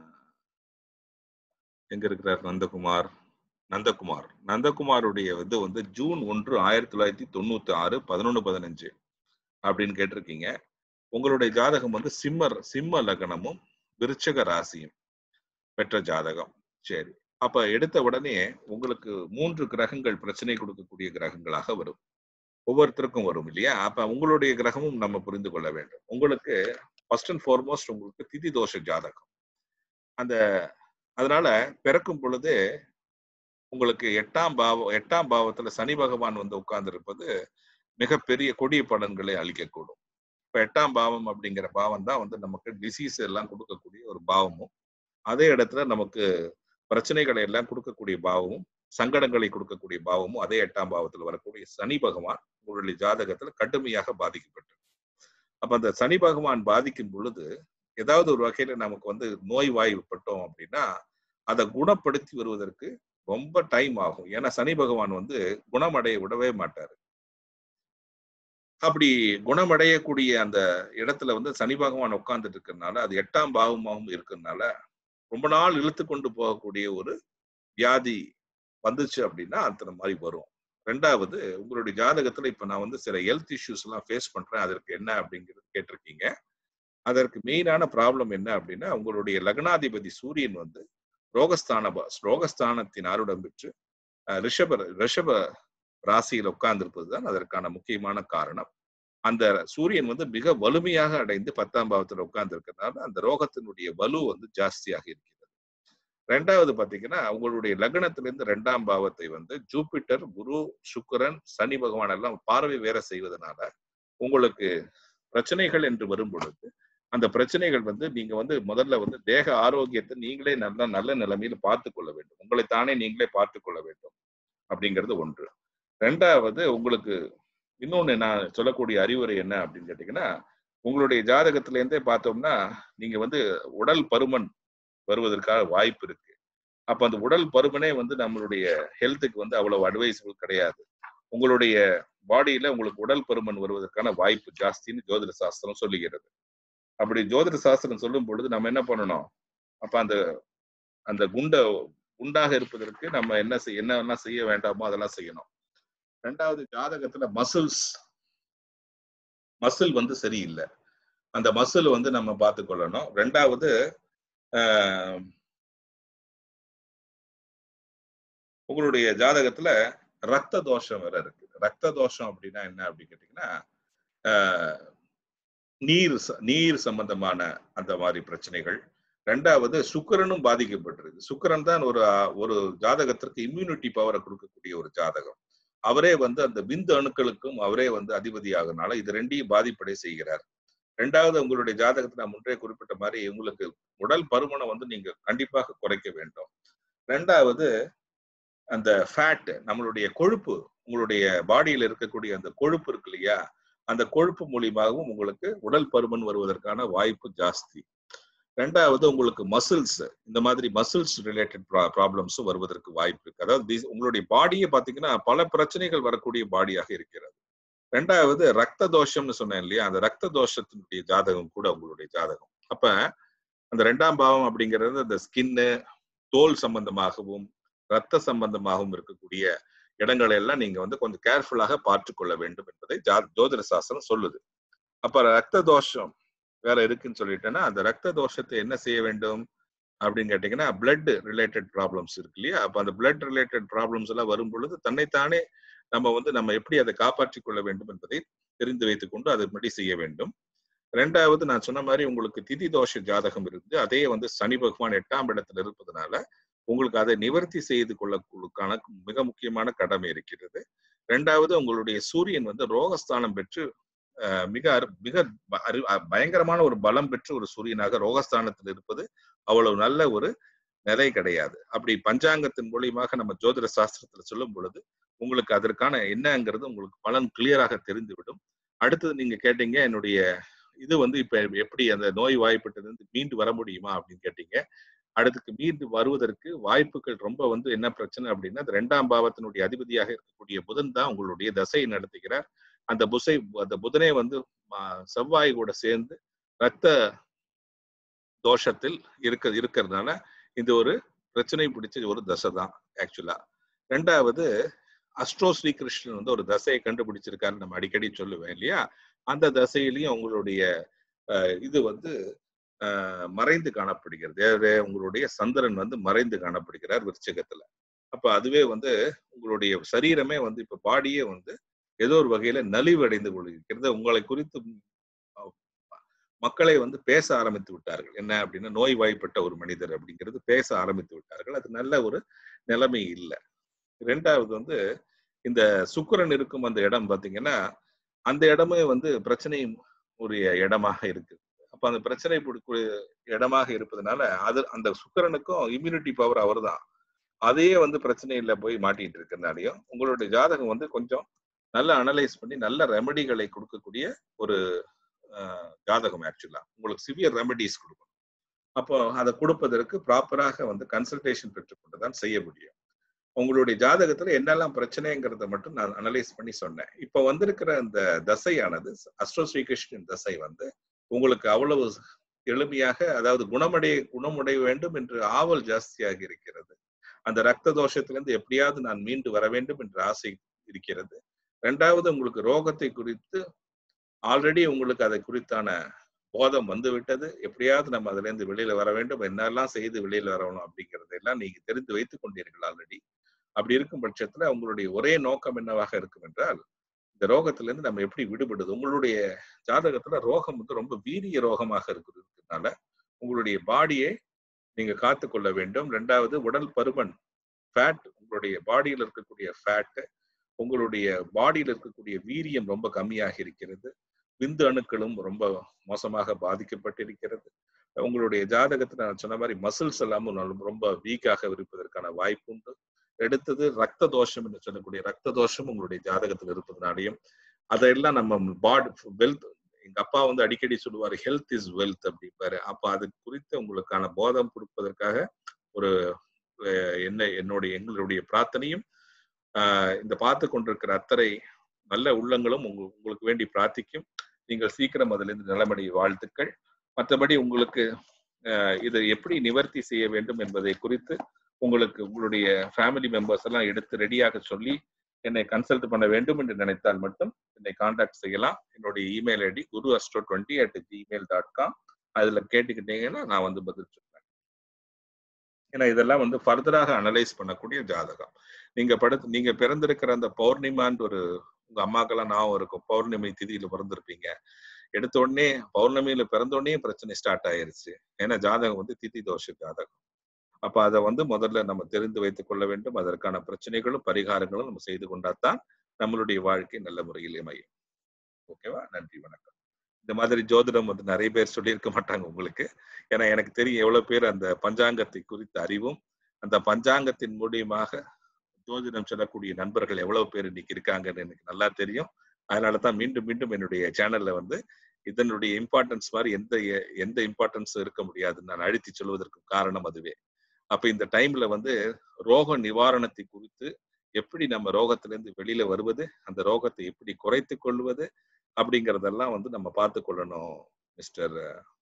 எங்க இருக்கிறார் நந்தகுமார் நந்தகுமார் நந்தகுமாருடைய இது வந்து ஜூன் ஒன்று ஆயிரத்தி தொள்ளாயிரத்தி தொண்ணூத்தி ஆறு பதினொன்னு பதினஞ்சு அப்படின்னு கேட்டிருக்கீங்க உங்களுடைய ஜாதகம் வந்து சிம்மர் சிம்ம லக்னமும் விருச்சக ராசியும் பெற்ற ஜாதகம் சரி அப்ப எடுத்த உடனே உங்களுக்கு மூன்று கிரகங்கள் பிரச்சனை கொடுக்கக்கூடிய கிரகங்களாக வரும் ஒவ்வொருத்தருக்கும் வரும் இல்லையா அப்ப உங்களுடைய கிரகமும் நம்ம புரிந்து கொள்ள வேண்டும் உங்களுக்கு ஃபர்ஸ்ட் அண்ட் ஃபார்மோஸ்ட் உங்களுக்கு திதி தோஷ ஜாதகம் அந்த அதனால பிறக்கும் பொழுது உங்களுக்கு எட்டாம் பாவம் எட்டாம் பாவத்துல சனி பகவான் வந்து உட்கார்ந்திருப்பது மிகப்பெரிய கொடிய பலன்களை அளிக்கக்கூடும் இப்ப எட்டாம் பாவம் அப்படிங்கிற பாவம் தான் வந்து நமக்கு டிசீஸ் எல்லாம் கொடுக்கக்கூடிய ஒரு பாவமும் அதே இடத்துல நமக்கு பிரச்சனைகளை எல்லாம் கொடுக்கக்கூடிய பாவமும் சங்கடங்களை கொடுக்கக்கூடிய பாவமும் அதே எட்டாம் பாவத்துல வரக்கூடிய சனி பகவான் உங்களுடைய ஜாதகத்துல கடுமையாக பாதிக்கப்பட்டு அப்ப அந்த சனி பகவான் பாதிக்கும் பொழுது ஏதாவது ஒரு வகையில நமக்கு வந்து நோய் வாய்ப்பட்டோம் அப்படின்னா அதை குணப்படுத்தி வருவதற்கு ரொம்ப டைம் ஆகும் ஏன்னா சனி பகவான் வந்து குணமடைய விடவே மாட்டாரு அப்படி குணமடையக்கூடிய அந்த இடத்துல வந்து சனி பகவான் உட்கார்ந்துட்டு இருக்கிறதுனால அது எட்டாம் பாவமாகவும் இருக்கிறதுனால ரொம்ப நாள் இழுத்து கொண்டு போகக்கூடிய ஒரு வியாதி வந்துச்சு அப்படின்னா அந்த மாதிரி வரும் ரெண்டாவது உங்களுடைய ஜாதகத்துல இப்ப நான் வந்து சில ஹெல்த் இஷ்யூஸ் எல்லாம் ஃபேஸ் பண்றேன் அதற்கு என்ன அப்படிங்கிறது கேட்டிருக்கீங்க அதற்கு மெயினான ப்ராப்ளம் என்ன அப்படின்னா உங்களுடைய லக்னாதிபதி சூரியன் வந்து ரோகஸ்தான ப- ரோகஸ்தானத்தின் ஆருடம் பெற்று அஹ், ரிஷப ரிஷப ராசியில் உட்கார்ந்திருப்பது தான் அதற்கான முக்கியமான காரணம் அந்த சூரியன் வந்து மிக வலிமையாக அடைந்து பத்தாம் பாவத்துல உட்கார்ந்து இருக்கிறதுனால அந்த ரோகத்தினுடைய வலு வந்து ஜாஸ்தியாக இருக்கிறது ரெண்டாவது பாத்தீங்கன்னா உங்களுடைய லக்னத்திலிருந்து ரெண்டாம் பாவத்தை வந்து ஜூபிட்டர் குரு சுக்கிரன் சனி பகவான் எல்லாம் பார்வை வேற செய்வதனால உங்களுக்கு பிரச்சனைகள் என்று வரும் பொழுது அந்த பிரச்சனைகள் வந்து நீங்க வந்து முதல்ல வந்து தேக ஆரோக்கியத்தை நீங்களே நல்ல நல்ல நிலைமையில பார்த்து கொள்ள வேண்டும் உங்களை தானே நீங்களே பார்த்து கொள்ள வேண்டும் அப்படிங்கிறது ஒன்று ரெண்டாவது உங்களுக்கு இன்னொன்னு நான் சொல்லக்கூடிய அறிவுரை என்ன அப்படின்னு கேட்டீங்கன்னா உங்களுடைய ஜாதகத்துல இருந்தே பார்த்தோம்னா நீங்க வந்து உடல் பருமன் வருவதற்காக வாய்ப்பு இருக்கு அப்ப அந்த உடல் பருமனே வந்து நம்மளுடைய ஹெல்த்துக்கு வந்து அவ்வளவு அட்வைசபிள் கிடையாது உங்களுடைய பாடியில உங்களுக்கு உடல் பருமன் வருவதற்கான வாய்ப்பு ஜாஸ்தின்னு ஜோதிட சாஸ்திரம் சொல்லுகிறது அப்படி ஜோதிட சாஸ்திரம் சொல்லும் பொழுது நம்ம என்ன பண்ணணும் அப்ப அந்த அந்த குண்ட குண்டாக இருப்பதற்கு நம்ம என்ன செய் என்னெல்லாம் செய்ய வேண்டாமோ அதெல்லாம் செய்யணும் ரெண்டாவது ஜாதகத்துல மசில்ஸ் மசில் வந்து சரியில்லை அந்த மசில் வந்து நம்ம பார்த்து கொள்ளணும் ரெண்டாவது ஆஹ், உங்களுடைய ஜாதகத்துல ரத்த தோஷம் வேற இருக்கு ரத்த தோஷம் அப்படின்னா என்ன அப்படின்னு கேட்டீங்கன்னா ஆஹ், நீர் ச- நீர் சம்பந்தமான அந்த மாதிரி பிரச்சனைகள் ரெண்டாவது சுக்கிரனும் பாதிக்கப்பட்டிருக்கு சுக்கிரன் தான் ஒரு ஆஹ், ஒரு ஜாதகத்திற்கு இம்யூனிட்டி பவரை கொடுக்கக்கூடிய ஒரு ஜாதகம் அவரே வந்து அந்த விந்து அணுக்களுக்கும் அவரே வந்து அதிபதி ஆகுனால இது ரெண்டையும் பாதிப்படை செய்கிறார் ரெண்டாவது உங்களுடைய ஜாதகத்தை நான் முன்றே குறிப்பிட்ட மாதிரி உங்களுக்கு உடல் பருமனை வந்து நீங்க கண்டிப்பாக குறைக்க வேண்டும் ரெண்டாவது அந்த ஃபேட் நம்மளுடைய கொழுப்பு உங்களுடைய பாடியில இருக்கக்கூடிய அந்த கொழுப்பு இருக்கு இல்லையா அந்த கொழுப்பு மூலியமாகவும் உங்களுக்கு உடல் பருமன் வருவதற்கான வாய்ப்பு ஜாஸ்தி ரெண்டாவது உங்களுக்கு மசில்ஸ் இந்த மாதிரி மசில்ஸ் ரிலேட்டட் ப்ராப்ளம்ஸும் வருவதற்கு வாய்ப்பு இருக்கு அதாவது these- உங்களுடைய பாடியே பாத்தீங்கன்னா பல பிரச்சனைகள் வரக்கூடிய பாடியாக இருக்கிறது ரெண்டாவது ரத்த தோஷம்னு சொன்னேன் இல்லையா அந்த ரத்த தோஷத்தினுடைய ஜாதகம் கூட உங்களுடைய ஜாதகம் அப்ப அந்த ரெண்டாம் பாவம் அப்படிங்கிறது அந்த ஸ்கின்னு தோல் சம்பந்தமாகவும் ரத்த சம்பந்தமாகவும் இருக்கக்கூடிய இடங்களை எல்லாம் நீங்க வந்து கொஞ்சம் கேர்ஃபுல்லாக பார்த்து கொள்ள வேண்டும் என்பதை ஜா ஜோதிட சாஸ்திரம் சொல்லுது அப்ப ரத்த தோஷம் வேற இருக்குன்னு சொல்லிட்டேன்னா அந்த ரத்த தோஷத்தை என்ன செய்ய வேண்டும் அப்படின்னு கேட்டீங்கன்னா பிளட் ரிலேட்டட் ப்ராப்ளம்ஸ் இருக்கு இல்லையா அப்ப அந்த பிளட் ரிலேட்டட் ப்ராப்ளம்ஸ் எல்லாம் வரும் பொழுது தன்னைத்தானே நம்ம வந்து நம்ம எப்படி அதை காப்பாற்றிக் கொள்ள வேண்டும் என்பதை தெரிந்து வைத்துக் கொண்டு அதன்படி செய்ய வேண்டும் ரெண்டாவது நான் சொன்ன மாதிரி உங்களுக்கு திதி தோஷ ஜாதகம் இருந்து அதே வந்து சனி பகவான் எட்டாம் இடத்துல இருப்பதனால உங்களுக்கு அதை நிவர்த்தி செய்து கொள்ளக்கான மிக முக்கியமான கடமை இருக்கிறது ரெண்டாவது உங்களுடைய சூரியன் வந்து ரோகஸ்தானம் பெற்று மிக மிக பயங்கரமான ஒரு பலம் பெற்று ஒரு சூரியனாக ரோகஸ்தானத்தில் இருப்பது அவ்வளவு நல்ல ஒரு நிலை கிடையாது அப்படி பஞ்சாங்கத்தின் மூலியமாக நம்ம ஜோதிட சாஸ்திரத்துல சொல்லும் பொழுது உங்களுக்கு அதற்கான என்னங்கிறது உங்களுக்கு பலன் கிளியராக தெரிந்துவிடும் அடுத்தது நீங்க கேட்டீங்க என்னுடைய இது வந்து இப்ப எப்படி அந்த நோய் வாய்ப்பட்டிருந்து மீண்டு வர முடியுமா அப்படின்னு கேட்டீங்க அடுத்துக்கு மீண்டு வருவதற்கு வாய்ப்புகள் ரொம்ப வந்து என்ன பிரச்சனை அப்படின்னா அந்த ரெண்டாம் பாவத்தினுடைய அதிபதியாக இருக்கக்கூடிய புதன் தான் உங்களுடைய தசையை நடத்துகிறார் அந்த புசை அந்த புதனே வந்து செவ்வாய் கூட சேர்ந்து ரத்த தோஷத்தில் இருக்க இருக்கிறதுனால இது ஒரு பிரச்சனை பிடிச்ச ஒரு தசை தான் ஆக்சுவலா ரெண்டாவது அஸ்ட்ரோ ஸ்ரீகிருஷ்ணன் வந்து ஒரு தசையை கண்டுபிடிச்சிருக்காரு நம்ம அடிக்கடி சொல்லுவேன் இல்லையா அந்த தசையிலையும் உங்களுடைய இது வந்து மறைந்து காணப்படுகிறது உங்களுடைய சந்திரன் வந்து மறைந்து காணப்படுகிறார் விருச்சகத்துல அப்ப அதுவே வந்து உங்களுடைய சரீரமே வந்து இப்ப பாடியே வந்து ஏதோ ஒரு வகையில நலிவடைந்து கொண்டிருக்கிறது உங்களை குறித்து மக்களை வந்து பேச ஆரம்பித்து விட்டார்கள் என்ன அப்படின்னா நோய் வாய்ப்பட்ட ஒரு மனிதர் அப்படிங்கிறது பேச ஆரம்பித்து விட்டார்கள் அது நல்ல ஒரு நிலைமை இல்லை ரெண்டாவது வந்து இந்த சுக்கரன் இருக்கும் அந்த இடம் பாத்தீங்கன்னா அந்த இடமே வந்து பிரச்சனை உரிய இடமாக இருக்கு அப்ப அந்த பிரச்சனை இடமாக இருப்பதனால அது அந்த சுக்கரனுக்கும் இம்யூனிட்டி பவர் அவர் தான் அதையே வந்து பிரச்சனையில போய் மாட்டிட்டு இருக்கிறதுனாலையும் உங்களுடைய ஜாதகம் வந்து கொஞ்சம் நல்ல அனலைஸ் பண்ணி நல்ல ரெமடிகளை கொடுக்கக்கூடிய ஒரு ஜாதகம் ஆக்சுவலா உங்களுக்கு சிவியர் ரெமடிஸ் கொடுக்கணும் அப்போ அதை கொடுப்பதற்கு ப்ராப்பராக வந்து கன்சல்டேஷன் பெற்றுக்கொண்டு தான் செய்ய முடியும் உங்களுடைய ஜாதகத்துல என்னெல்லாம் பிரச்சனைங்கிறத மட்டும் நான் அனலைஸ் பண்ணி சொன்னேன் இப்ப வந்திருக்கிற இந்த தசையானது அஸ்ட்ரோ ஸ்ரீகிருஷ்ணன் தசை வந்து உங்களுக்கு அவ்வளவு எளிமையாக அதாவது குணமடைய குணமுடைய வேண்டும் என்று ஆவல் ஜாஸ்தியாக இருக்கிறது அந்த ரத்த தோஷத்திலிருந்து எப்படியாவது நான் மீண்டு வர வேண்டும் என்ற ஆசை இருக்கிறது ரெண்டாவது உங்களுக்கு ரோகத்தை குறித்து ஆல்ரெடி உங்களுக்கு அதை குறித்தான போதம் வந்து விட்டது எப்படியாவது நம்ம அதுல இருந்து வெளியில வர வேண்டும் என்னெல்லாம் செய்து வெளியில வரணும் அப்படிங்கறதெல்லாம் நீங்க தெரிந்து வைத்துக் கொண்டீர்கள் ஆல்ரெடி அப்படி இருக்கும் பட்சத்துல உங்களுடைய ஒரே நோக்கம் என்னவாக இருக்கும் என்றால் இந்த ரோகத்துல இருந்து நம்ம எப்படி விடுபடுது உங்களுடைய ஜாதகத்துல ரோகம் வந்து ரொம்ப வீரிய ரோகமாக இருக்கிறதுனால உங்களுடைய பாடியை நீங்க காத்து கொள்ள வேண்டும் ரெண்டாவது உடல் பருமன் ஃபேட் உங்களுடைய பாடியில் இருக்கக்கூடிய ஃபேட் உங்களுடைய பாடியில் இருக்கக்கூடிய வீரியம் ரொம்ப கம்மியாக இருக்கிறது விந்து அணுக்களும் ரொம்ப மோசமாக பாதிக்கப்பட்டிருக்கிறது உங்களுடைய ஜாதகத்துல நான் சொன்ன மாதிரி மசில்ஸ் எல்லாமும் ரொம்ப வீக்காக இருப்பதற்கான வாய்ப்பு உண்டு எடுத்தது ரத்த தோஷம் என்று சொல்லக்கூடிய ரத்த தோஷம் உங்களுடைய ஜாதகத்தில் இருப்பதனாலையும் அதையெல்லாம் நம்ம பாடி வெல்த் எங்க அப்பா வந்து அடிக்கடி சொல்லுவாரு ஹெல்த் இஸ் வெல்த் அப்படிப்பாரு அப்ப அது குறித்து உங்களுக்கான போதம் கொடுப்பதற்காக ஒரு என்ன என்னுடைய எங்களுடைய பிரார்த்தனையும் இந்த பார்த்து கொண்டிருக்கிற அத்தனை நல்ல உள்ளங்களும் உங்களுக்கு வேண்டி பிரார்த்திக்கும் நீங்கள் சீக்கிரம் அதுல இருந்து நிலைமடைய வாழ்த்துக்கள் மற்றபடி உங்களுக்கு இதை எப்படி நிவர்த்தி செய்ய வேண்டும் என்பதை குறித்து உங்களுக்கு உங்களுடைய ஃபேமிலி மெம்பர்ஸ் எல்லாம் எடுத்து ரெடியாக சொல்லி என்னை கன்சல்ட் பண்ண வேண்டும் என்று நினைத்தால் மட்டும் என்னை காண்டாக்ட் செய்யலாம் என்னுடைய email ID Guru astro twenty at Gmail dot com அதுல கேட்டுக்கிட்டீங்கன்னா நான் வந்து பதில் சொல்றேன் ஏன்னா இதெல்லாம் வந்து ஃபர்தராக அனலைஸ் பண்ணக்கூடிய ஜாதகம் நீங்க படுத்து நீங்க பிறந்திருக்கிற அந்த பௌர்ணிமான்னு ஒரு உங்க அம்மாக்கெல்லாம் ஞாபகம் இருக்கும் பௌர்ணமி திதியில பிறந்திருப்பீங்க எடுத்த உடனே பௌர்ணமியில பிறந்த உடனே பிரச்சனை ஸ்டார்ட் ஆயிருச்சு ஏன்னா ஜாதகம் வந்து திதி தோஷ ஜாதகம் அப்ப அதை வந்து முதல்ல நம்ம தெரிந்து வைத்துக் கொள்ள வேண்டும் அதற்கான பிரச்சனைகளும் பரிகாரங்களும் நம்ம செய்து கொண்டாதான் நம்மளுடைய வாழ்க்கை நல்ல முறையில் அமையும் ஓகேவா நன்றி வணக்கம் இந்த மாதிரி ஜோதிடம் வந்து நிறைய பேர் சொல்லியிருக்க மாட்டாங்க உங்களுக்கு ஏன்னா எனக்கு தெரியும் எவ்வளவு பேர் அந்த பஞ்சாங்கத்தை குறித்த அறிவும் அந்த பஞ்சாங்கத்தின் மூலியமாக ஜோதிடம் சொல்லக்கூடிய நண்பர்கள் எவ்வளவு பேர் இன்னைக்கு இருக்காங்கன்னு எனக்கு நல்லா தெரியும் அதனால தான் மீண்டும் மீண்டும் என்னுடைய சேனல்ல வந்து இதனுடைய இம்பார்ட்டன்ஸ் மாதிரி எந்த எந்த இம்பார்ட்டன்ஸும் இருக்க முடியாதுன்னு நான் அழுத்தி சொல்வதற்கு காரணம் அதுவே அப்ப இந்த டைம்ல வந்து ரோக நிவாரணத்தை குறித்து எப்படி நம்ம ரோகத்திலிருந்து வெளியில வருவது அந்த ரோகத்தை எப்படி குறைத்து கொள்வது அப்படிங்கறதெல்லாம் வந்து நம்ம பார்த்து கொள்ளணும் மிஸ்டர்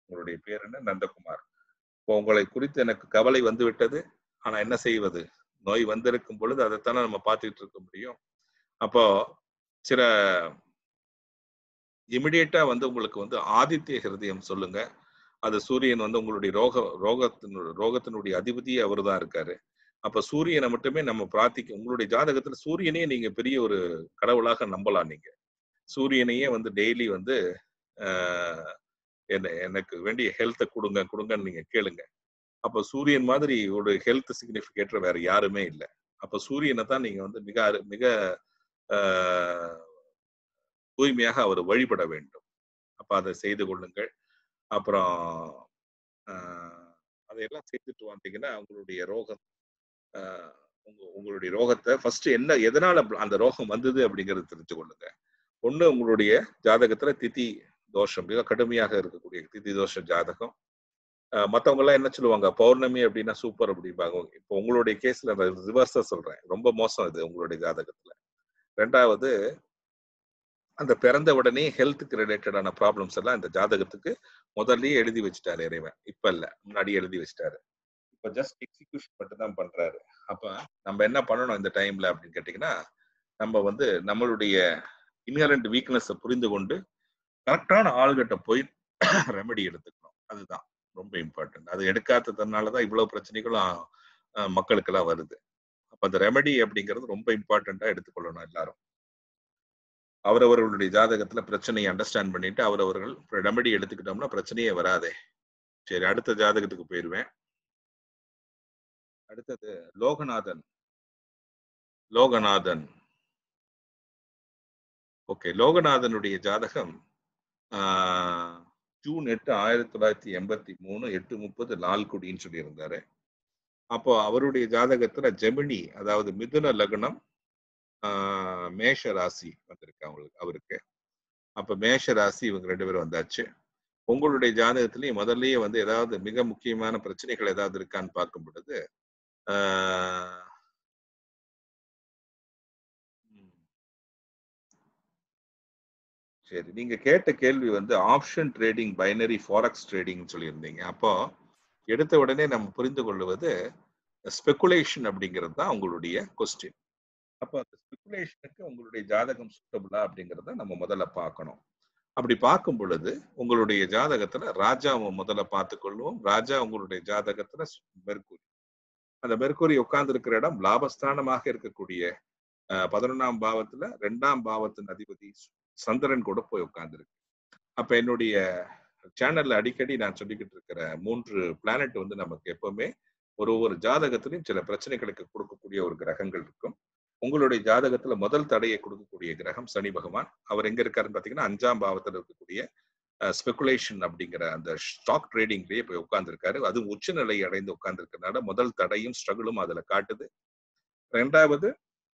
உங்களுடைய பேர் என்ன நந்தகுமார் இப்போ உங்களை குறித்து எனக்கு கவலை வந்து விட்டது ஆனா என்ன செய்வது நோய் வந்திருக்கும் பொழுது அதைத்தானே நம்ம பார்த்துட்டு இருக்க முடியும் அப்போ சில இமிடியேட்டா வந்து உங்களுக்கு வந்து ஆதித்ய ஹிருதயம் சொல்லுங்க அது சூரியன் வந்து உங்களுடைய ரோக ரோகத்தின் ரோகத்தினுடைய அதிபதியே அவர் தான் இருக்காரு அப்ப சூரியனை மட்டுமே நம்ம பிரார்த்திக்க உங்களுடைய ஜாதகத்துல சூரியனையே நீங்க பெரிய ஒரு கடவுளாக நம்பலாம் நீங்க சூரியனையே வந்து டெய்லி வந்து ஆஹ், என்ன எனக்கு வேண்டிய ஹெல்த்தை கொடுங்க கொடுங்கன்னு நீங்க கேளுங்க அப்ப சூரியன் மாதிரி ஒரு ஹெல்த் சிக்னிஃபிகேட்டர் வேற யாருமே இல்லை அப்ப சூரியனை தான் நீங்க வந்து மிக அரு- மிக ஆஹ், தூய்மையாக அவர் வழிபட வேண்டும் அப்ப அதை செய்து கொள்ளுங்கள் அப்புறம் ஆஹ், அதையெல்லாம் செய்துட்டு வந்தீங்கன்னா உங்களுடைய ரோகம் ஆஹ், உங்க உங்களுடைய ரோகத்தை ஃபர்ஸ்ட் என்ன எதனால அப்ப- அந்த ரோகம் வந்தது அப்படிங்கறது தெரிஞ்சு கொள்ளுங்க ஒண்ணு உங்களுடைய ஜாதகத்துல திதி தோஷம் மிக கடுமையாக இருக்கக்கூடிய திதி தோஷ ஜாதகம் ஆஹ் மத்தவங்க எல்லாம் என்ன சொல்லுவாங்க பௌர்ணமி அப்படின்னா சூப்பர் அப்படிம்பாங்க இப்போ உங்களுடைய கேஸ்ல ரிவர்ஸா சொல்றேன் ரொம்ப மோசம் இது உங்களுடைய ஜாதகத்துல ரெண்டாவது அந்த பிறந்த உடனே ஹெல்த்துக்கு ரிலேட்டடான ப்ராப்ளம்ஸ் எல்லாம் இந்த ஜாதகத்துக்கு முதல்லயே எழுதி வச்சுட்டாரு இறைவன் இப்ப இல்ல முன்னாடி எழுதி வச்சுட்டாரு இப்ப ஜஸ்ட் எக்ஸிகியூஷன் மட்டும் தான் பண்றாரு அப்ப நம்ம என்ன பண்ணணும் இந்த டைம்ல அப்படின்னு கேட்டீங்கன்னா நம்ம வந்து நம்மளுடைய இன்ஹரண்ட் வீக்னஸ் புரிந்து கொண்டு கரெக்டான ஆள்கிட்ட போய் ரெமெடி எடுத்துக்கணும் அதுதான் ரொம்ப இம்பார்ட்டன்ட் அது எடுக்காததுனால தான் இவ்வளவு பிரச்சனைகளும் அஹ், மக்களுக்கெல்லாம் வருது அப்ப அந்த ரெமெடி அப்படிங்கிறது ரொம்ப இம்பார்ட்டண்டா எடுத்துக்கொள்ளணும் எல்லாரும் அவரவர்களுடைய ஜாதகத்துல பிரச்சனையை அண்டர்ஸ்டாண்ட் பண்ணிட்டு அவரவர்கள் ரெமெடி எடுத்துக்கிட்டோம்னா பிரச்சனையே வராதே சரி அடுத்த ஜாதகத்துக்கு போயிருவேன் அடுத்தது லோகநாதன் லோகநாதன் ஓகே லோகநாதனுடைய ஜாதகம் ஆஹ், ஜூன் எட்டு ஆயிரத்தி தொள்ளாயிரத்தி எண்பத்தி மூணு எட்டு முப்பது லால்குடின்னு சொல்லியிருந்தாரு அப்போ அவருடைய ஜாதகத்துல ஜெமினி அதாவது மிதுன லக்னம் ஆஹ், மேஷ ராசி வந்திருக்கு அவங்களுக்கு அவருக்கு அப்ப மேஷ ராசி இவங்க ரெண்டு பேரும் வந்தாச்சு உங்களுடைய ஜாதகத்திலயும் முதல்லயே வந்து ஏதாவது மிக முக்கியமான பிரச்சனைகள் ஏதாவது இருக்கான்னு பார்க்கும் பொழுது ஆஹ், ம், சரி நீங்க கேட்ட கேள்வி வந்து option trading binary forex trading சொல்லியிருந்தீங்க அப்போ எடுத்த உடனே நம்ம புரிந்து கொள்வது ஸ்பெகுலேஷன் அப்படிங்கிறது தான் உங்களுடைய கொஸ்டின் அப்போ அந்த ஸ்பெகுலேஷனுக்கு உங்களுடைய ஜாதகம் சூட்டபிளா அப்படிங்கிறத நம்ம முதல்ல பார்க்கணும் அப்படி பார்க்கும் பொழுது உங்களுடைய ஜாதகத்துல ராஜாவை முதல்ல பார்த்துக்கொள்வோம் ராஜா உங்களுடைய ஜாதகத்துல மெர்க்குரி அந்த மெர்க்குரி உட்கார்ந்து இருக்கிற இடம் லாபஸ்தானமாக இருக்கக்கூடிய அஹ், பதினொன்னாம் பாவத்துல ரெண்டாம் பாவத்தின் அதிபதி சந்திரன் கூட போய் உட்கார்ந்துருக்கு அப்ப என்னுடைய சேனல்ல அடிக்கடி நான் சொல்லிக்கிட்டு இருக்கிற மூன்று பிளானட் வந்து நமக்கு எப்பவுமே ஒரு ஒரு ஜாதகத்திலையும் சில பிரச்சனைகளுக்கு கொடுக்கக்கூடிய ஒரு கிரகங்கள் இருக்கும் உங்களுடைய ஜாதகத்துல முதல் தடையை கொடுக்கக்கூடிய கிரகம் சனி பகவான் அவர் எங்க இருக்காருன்னு பாத்தீங்கன்னா அஞ்சாம் பாவத்துல இருக்கக்கூடிய ஸ்பெகுலேஷன் அப்படிங்கிற அந்த ஸ்டாக் ட்ரேடிங்லயே போய் உட்கார்ந்துருக்காரு அது உச்சநிலை அடைந்து உட்கார்ந்துருக்கனால முதல் தடையும் ஸ்ட்ரகிளும் அதுல காட்டுது ரெண்டாவது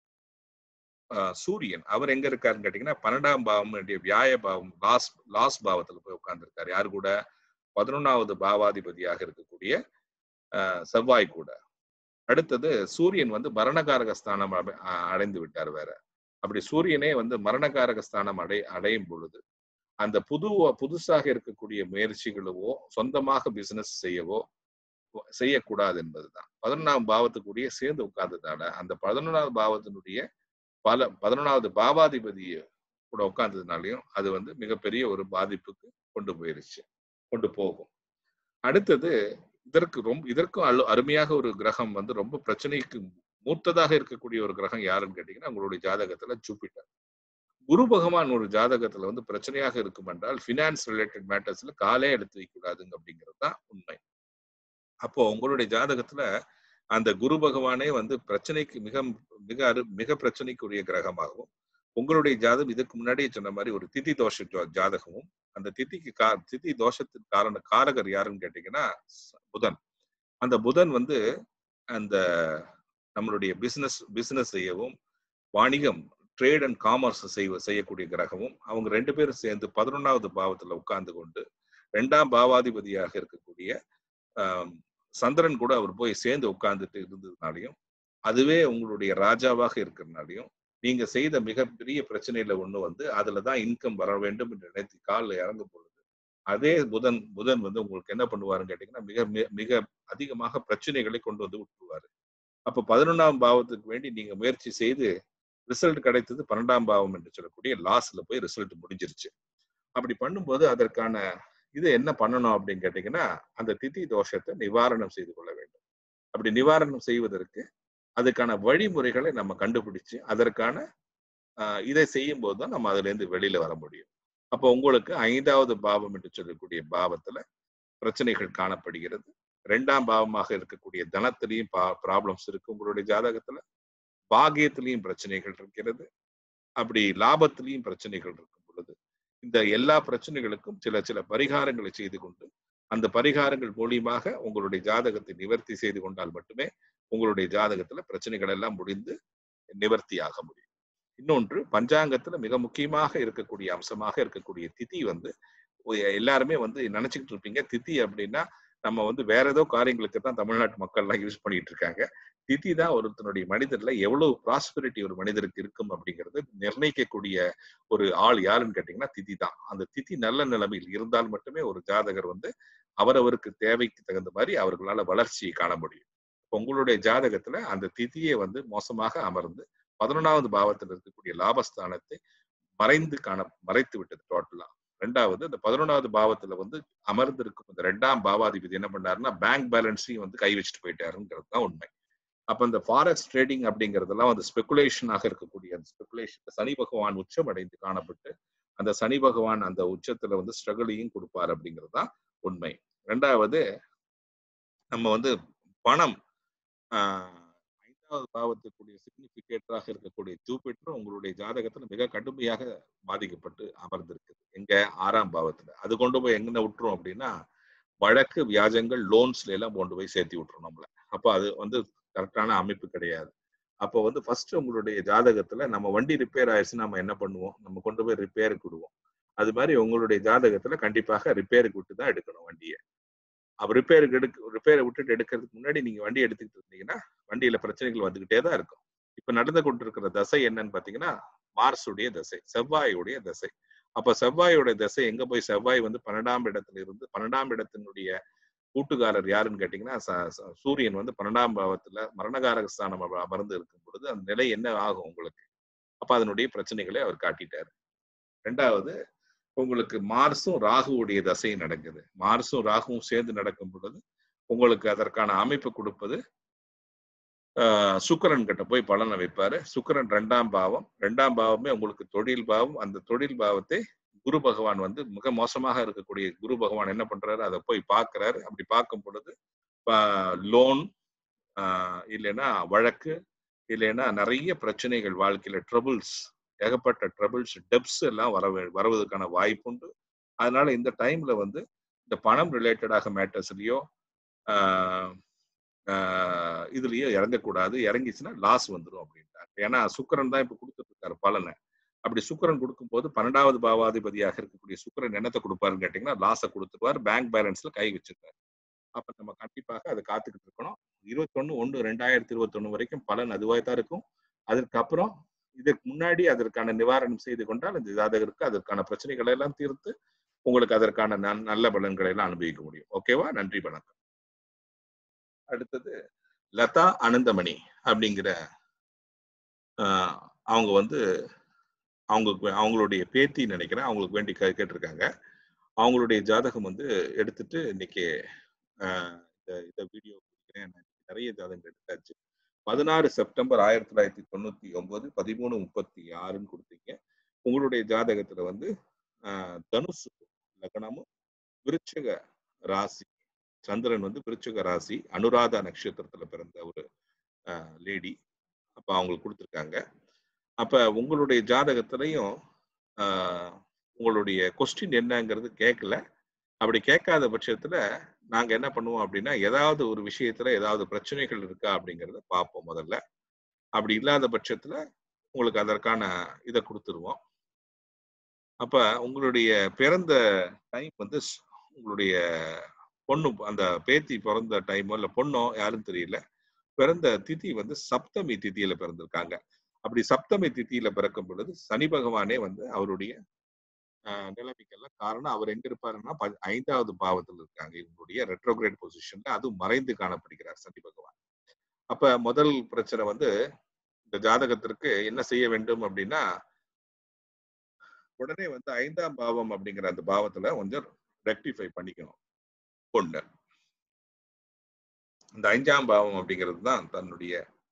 ஆஹ் சூரியன் அவர் எங்க இருக்காருன்னு கேட்டீங்கன்னா பன்னெண்டாம் பாவம் வேண்டிய வியாய பாவம் லாஸ் லாஸ் பாவத்துல போய் உட்கார்ந்துருக்காரு யாரு கூட பதினொன்னாவது பாவாதிபதியாக இருக்கக்கூடிய ஆஹ் செவ்வாய் கூட அடுத்தது சூரியன் வந்து மரணகாரக ஸ்தானம் அடை- அ- அடைந்து விட்டார் வேற அப்படி சூரியனே வந்து மரணகாரக ஸ்தானம் அடை அடையும் பொழுது அந்த புது புதுசாக இருக்கக்கூடிய முயற்சிகளவோ சொந்தமாக பிசினஸ் செய்யவோ செய்யக்கூடாது என்பதுதான் பதினொன்றாம் பாவத்துக்குரிய சேர்ந்து உட்கார்ந்ததால அந்த பதினொன்றாவது பாவத்தினுடைய பல பதினொன்றாவது பாவாதிபதிய கூட உட்கார்ந்ததுனாலையும் அது வந்து மிகப்பெரிய ஒரு பாதிப்புக்கு கொண்டு போயிருச்சு கொண்டு போகும் அடுத்தது இதற்கு ரொம்ப இதற்கும் அழு அருமையாக ஒரு கிரகம் வந்து ரொம்ப பிரச்சனைக்கு மூத்ததாக இருக்கக்கூடிய ஒரு கிரகம் யாருன்னு கேட்டீங்கன்னா உங்களுடைய ஜாதகத்துல ஜூபிட்டர் குரு பகவான் ஒரு ஜாதகத்துல வந்து பிரச்சனையாக இருக்கும் என்றால் ஃபினான்ஸ் ரிலேட்டட் மேட்டர்ஸ்ல காலே எடுத்து வைக்க கூடாதுங்க அப்படிங்கிறது தான் உண்மை அப்போ உங்களுடைய ஜாதகத்துல அந்த குரு பகவானே வந்து பிரச்சனைக்கு மிக மிக அரு மிக பிரச்சனைக்குரிய கிரகமாகவும் உங்களுடைய ஜாதகம் இதுக்கு முன்னாடியே சொன்ன மாதிரி ஒரு திதி தோஷ ஜா- ஜாதகமும் அந்த திதிக்கு கா திதி தோஷத்தின் காரண காரகர் யாருன்னு கேட்டீங்கன்னா ச- புதன் அந்த புதன் வந்து அந்த நம்மளுடைய பிசினஸ் பிசினஸ் செய்யவும் வாணிகம் ட்ரேட் அண்ட் காமர்ஸ் செய்வ செய்யக்கூடிய கிரகமும் அவங்க ரெண்டு பேரும் சேர்ந்து பதினொன்னாவது பாவத்துல உட்கார்ந்து கொண்டு ரெண்டாம் பாவாதிபதியாக இருக்கக்கூடிய ஆம், சந்திரன் கூட அவர் போய் சேர்ந்து உட்கார்ந்துட்டு இருந்ததுனாலையும் அதுவே உங்களுடைய ராஜாவாக இருக்கிறனாலையும் நீங்க செய்த மிகப்பெரிய பிரச்சனையில ஒண்ணு வந்து அதுலதான் இன்கம் வர வேண்டும் என்று நினைத்து காலில் இறங்கும் பொழுது அதே புதன் புதன் வந்து உங்களுக்கு என்ன பண்ணுவாருன்னு கேட்டீங்கன்னா மிக மி- மிக அதிகமாக பிரச்சனைகளை கொண்டு வந்து விட்டுருவாரு அப்ப பதினொன்றாம் பாவத்துக்கு வேண்டி நீங்க முயற்சி செய்து ரிசல்ட் கிடைத்தது பன்னெண்டாம் பாவம் என்று சொல்லக்கூடிய லாஸ்ல போய் ரிசல்ட் முடிஞ்சிருச்சு அப்படி பண்ணும்போது அதற்கான இது என்ன பண்ணணும் அப்படின்னு கேட்டீங்கன்னா அந்த திதி தோஷத்தை நிவாரணம் செய்து கொள்ள வேண்டும் அப்படி நிவாரணம் செய்வதற்கு அதுக்கான வழிமுறைகளை நம்ம கண்டுபிடிச்சு அதற்கான ஆஹ், இதை செய்யும் போது தான் நம்ம அதுல இருந்து வெளியில வர முடியும் அப்போ உங்களுக்கு ஐந்தாவது பாவம் என்று சொல்லக்கூடிய பாவத்துல பிரச்சனைகள் காணப்படுகிறது இரண்டாம் பாவமாக இருக்கக்கூடிய தனத்திலையும் ப்ராப்ளம்ஸ் இருக்கு உங்களுடைய ஜாதகத்துல பாகியத்திலையும் பிரச்சனைகள் இருக்கிறது அப்படி லாபத்திலையும் பிரச்சனைகள் இருக்கும் பொழுது இந்த எல்லா பிரச்சனைகளுக்கும் சில சில பரிகாரங்களை செய்து கொண்டு அந்த பரிகாரங்கள் மூலியமாக உங்களுடைய ஜாதகத்தை நிவர்த்தி செய்து கொண்டால் மட்டுமே உங்களுடைய ஜாதகத்துல பிரச்சனைகள் எல்லாம் முடிந்து நிவர்த்தியாக முடியும் இன்னொன்று பஞ்சாங்கத்துல மிக முக்கியமாக இருக்கக்கூடிய அம்சமாக இருக்கக்கூடிய திதி வந்து ஒ- எல்லாருமே வந்து நினைச்சுக்கிட்டு இருப்பீங்க திதி அப்படின்னா நம்ம வந்து வேற ஏதோ காரியங்களுக்கு தான் தமிழ்நாட்டு மக்கள் எல்லாம் யூஸ் பண்ணிட்டு இருக்காங்க திதி தான் ஒருத்தனுடைய மனிதர்ல எவ்வளவு ப்ராஸ்பரிட்டி ஒரு மனிதருக்கு இருக்கும் அப்படிங்கிறது நிர்ணயிக்கக்கூடிய ஒரு ஆள் யாருன்னு கேட்டீங்கன்னா திதி தான் அந்த திதி நல்ல நிலைமையில் இருந்தால் மட்டுமே ஒரு ஜாதகர் வந்து அவரவருக்கு தேவைக்கு தகுந்த மாதிரி அவர்களால வளர்ச்சியை காண முடியும் இப்ப உங்களுடைய ஜாதகத்துல அந்த திதியை வந்து மோசமாக அமர்ந்து பதினொன்றாவது பாவத்தில் இருக்கக்கூடிய லாபஸ்தானத்தை மறைந்து காண மறைத்து விட்டது டோட்டலா ரெண்டாவது இந்த பதினொன்றாவது பாவத்துல வந்து அமர்ந்திருக்கும் இந்த ரெண்டாம் பாவாதிபதி என்ன பண்ணாருன்னா பேங்க் பேலன்ஸையும் வந்து கை வச்சுட்டு போயிட்டாருங்கிறது தான் உண்மை அப்ப இந்த ஃபாரெக்ஸ் ட்ரேடிங் அப்படிங்கறதெல்லாம் வந்து ஸ்பெகுலேஷனாக இருக்கக்கூடிய அந்த ஸ்பெகுலேஷன் சனி பகவான் உச்சம் அடைந்து காணப்பட்டு அந்த சனி பகவான் அந்த உச்சத்துல வந்து ஸ்ட்ரகிளையும் கொடுப்பார் அப்படிங்கிறது தான் உண்மை ரெண்டாவது நம்ம வந்து பணம் ஆஹ், ஐந்தாவது பாவத்துக்குரிய சிக்னிபிகேட்டராக இருக்கக்கூடிய ஜூபிட்டர் உங்களுடைய ஜாதகத்துல மிக கடுமையாக பாதிக்கப்பட்டு அமர்ந்திருக்குது எங்க ஆறாம் பாவத்துல அது கொண்டு போய் எங்க விட்டுரும் அப்படின்னா வழக்கு வியாஜங்கள் லோன்ஸ்ல எல்லாம் கொண்டு போய் சேர்த்து விட்டுரும் நம்மள அப்போ அது வந்து கரெக்டான அமைப்பு கிடையாது அப்போ வந்து ஃபர்ஸ்ட் உங்களுடைய ஜாதகத்துல நம்ம வண்டி ரிப்பேர் ஆயிடுச்சுன்னா நம்ம என்ன பண்ணுவோம் நம்ம கொண்டு போய் ரிப்பேருக்கு விடுவோம் அது மாதிரி உங்களுடைய ஜாதகத்துல கண்டிப்பாக ரிப்பேருக்கு விட்டு தான் எடுக்கணும் வண்டியை அப்ப ரிப்பேருக்கு எடுக்க ரிப்பேரை விட்டுட்டு எடுக்கிறதுக்கு முன்னாடி நீங்க வண்டி எடுத்துக்கிட்டு இருந்தீங்கன்னா வண்டியில பிரச்சனைகள் வந்துகிட்டே தான் இருக்கும் இப்ப நடந்து கொண்டிருக்கிற தசை என்னன்னு பாத்தீங்கன்னா மார்ஸுடைய தசை செவ்வாயுடைய தசை அப்ப செவ்வாயோட தசை எங்க போய் செவ்வாய் வந்து பன்னெண்டாம் இடத்துல இருந்து பன்னெண்டாம் இடத்தினுடைய கூட்டுக்காரர் யாருன்னு கேட்டீங்கன்னா ச- ச- சூரியன் வந்து பன்னெண்டாம் பாவத்துல மரணகாரக ஸ்தானம் அம- அமர்ந்து இருக்கும் பொழுது அந்த நிலை என்ன ஆகும் உங்களுக்கு அப்ப அதனுடைய பிரச்சனைகளை அவர் காட்டிட்டாரு ரெண்டாவது உங்களுக்கு மார்ஸும் ராகுவுடைய தசை நடக்குது மார்ஸும் ராகுவும் சேர்ந்து நடக்கும் பொழுது உங்களுக்கு அதற்கான அமைப்பு கொடுப்பது ஆஹ், சுக்கிரன் கிட்ட போய் பலனை வைப்பாரு சுக்கிரன் ரெண்டாம் பாவம் ரெண்டாம் பாவமே உங்களுக்கு தொழில் பாவம் அந்த தொழில் பாவத்தை குரு பகவான் வந்து மிக மோசமாக இருக்கக்கூடிய குரு பகவான் என்ன பண்றாரு அதை போய் பார்க்கறாரு அப்படி பார்க்கும் பொழுது லோன் இல்லைன்னா வழக்கு இல்லைன்னா நிறைய பிரச்சனைகள் வாழ்க்கையில ட்ரபிள்ஸ் ஏகப்பட்ட ட்ரபிள்ஸ் டெப்ஸ் எல்லாம் வர வருவதற்கான வாய்ப்புண்டு அதனால இந்த டைம்ல வந்து இந்த பணம் ரிலேட்டடாக மேட்டர்ஸ்லயோ இதுலயோ இறங்கக்கூடாது இறங்கிச்சுன்னா லாஸ் வந்துடும் அப்படின்ட்டாங்க ஏன்னா சுக்கிரன் தான் இப்ப கொடுத்துட்டு இருக்காரு பலனை அப்படி சுக்கிரன் கொடுக்கும்போது பன்னெண்டாவது பாவாதிபதியாக இருக்கக்கூடிய சுக்கிரன் என்னத்தை கொடுப்பாருன்னு கேட்டீங்கன்னா லாஸை கொடுத்துருவார் பேங்க் பேலன்ஸ்ல கை வச்சிருக்காரு அப்ப நம்ம கண்டிப்பாக அதை காத்துக்கிட்டு இருக்கணும் இருபத்தொன்னு ஒன்று ரெண்டாயிரத்தி இருபத்தொன்னு வரைக்கும் பலன் அதுவாக தான் இருக்கும் அதற்கப்புறம் இதற்கு முன்னாடி அதற்கான நிவாரணம் செய்து கொண்டால் இந்த ஜாதகருக்கு அதற்கான பிரச்சனைகளை எல்லாம் தீர்த்து உங்களுக்கு அதற்கான நன்- நல்ல பலன்களை எல்லாம் அனுபவிக்க முடியும் ஓகேவா நன்றி வணக்கம் அடுத்தது லதா அனந்தமணி அப்படிங்கிற ஆஹ், அவங்க வந்து அவங்க அவங்களுடைய பேத்தி நினைக்கிறேன் அவங்களுக்கு வேண்டி கே- கேட்டிருக்காங்க அவங்களுடைய ஜாதகம் வந்து எடுத்துட்டு இன்னைக்கு ஆஹ், இந்த இந்த வீடியோ கொடுக்குறேன் நிறைய ஜாதகங்கள் எடுத்தாச்சு பதினாறு செப்டம்பர் ஆயிரத்தி தொள்ளாயிரத்தி தொண்ணூத்தி ஒன்பது பதிமூணு முப்பத்தி ஆறுன்னு கொடுத்தீங்க உங்களுடைய ஜாதகத்துல வந்து ஆஹ், தனுசு லக்னமும் விருச்சிக ராசி சந்திரன் வந்து விருச்சிக ராசி அனுராதா நட்சத்திரத்துல பிறந்த ஒரு லேடி அப்ப அவங்களுக்கு கொடுத்துருக்காங்க அப்ப உங்களுடைய ஜாதகத்திலையும் ஆஹ், உங்களுடைய கொஸ்டின் என்னங்கிறது கேட்கல அப்படி கேட்காத பட்சத்துல நாங்க என்ன பண்ணுவோம் அப்படின்னா ஏதாவது ஒரு விஷயத்துல ஏதாவது பிரச்சனைகள் இருக்கா அப்படிங்கறத பார்ப்போம் முதல்ல அப்படி இல்லாத பட்சத்துல உங்களுக்கு அதற்கான இதை கொடுத்துருவோம் அப்ப உங்களுடைய பிறந்த டைம் வந்து ஸ்- உங்களுடைய பொண்ணு அந்த பேத்தி பிறந்த டைமோ இல்ல பொண்ணோ யாரும் தெரியல பிறந்த திதி வந்து சப்தமி திதியில பிறந்திருக்காங்க அப்படி சப்தமி திதியில பிறக்கும் பொழுது சனி பகவானே வந்து அவருடைய ஆஹ் நிலைமைக்கெல்லாம் காரணம் அவர் எங்க இருப்பாருன்னா ப- ஐந்தாவது பாவத்தில் இருக்காங்க இவங்களுடைய ரெட்ரோகிரேட் பொசிஷன்ல அதுவும் மறைந்து காணப்படுகிறார் சனி பகவான் அப்ப முதல் பிரச்சனை வந்து இந்த ஜாதகத்திற்கு என்ன செய்ய வேண்டும் அப்படின்னா உடனே வந்து ஐந்தாம் பாவம் அப்படிங்கிற அந்த பாவத்துல கொஞ்சம் ரெக்டிஃபை பண்ணிக்கணும் ஒண்ணு இந்த ஐந்தாம் பாவம் அப்படிங்கிறது தான் தன்னுடைய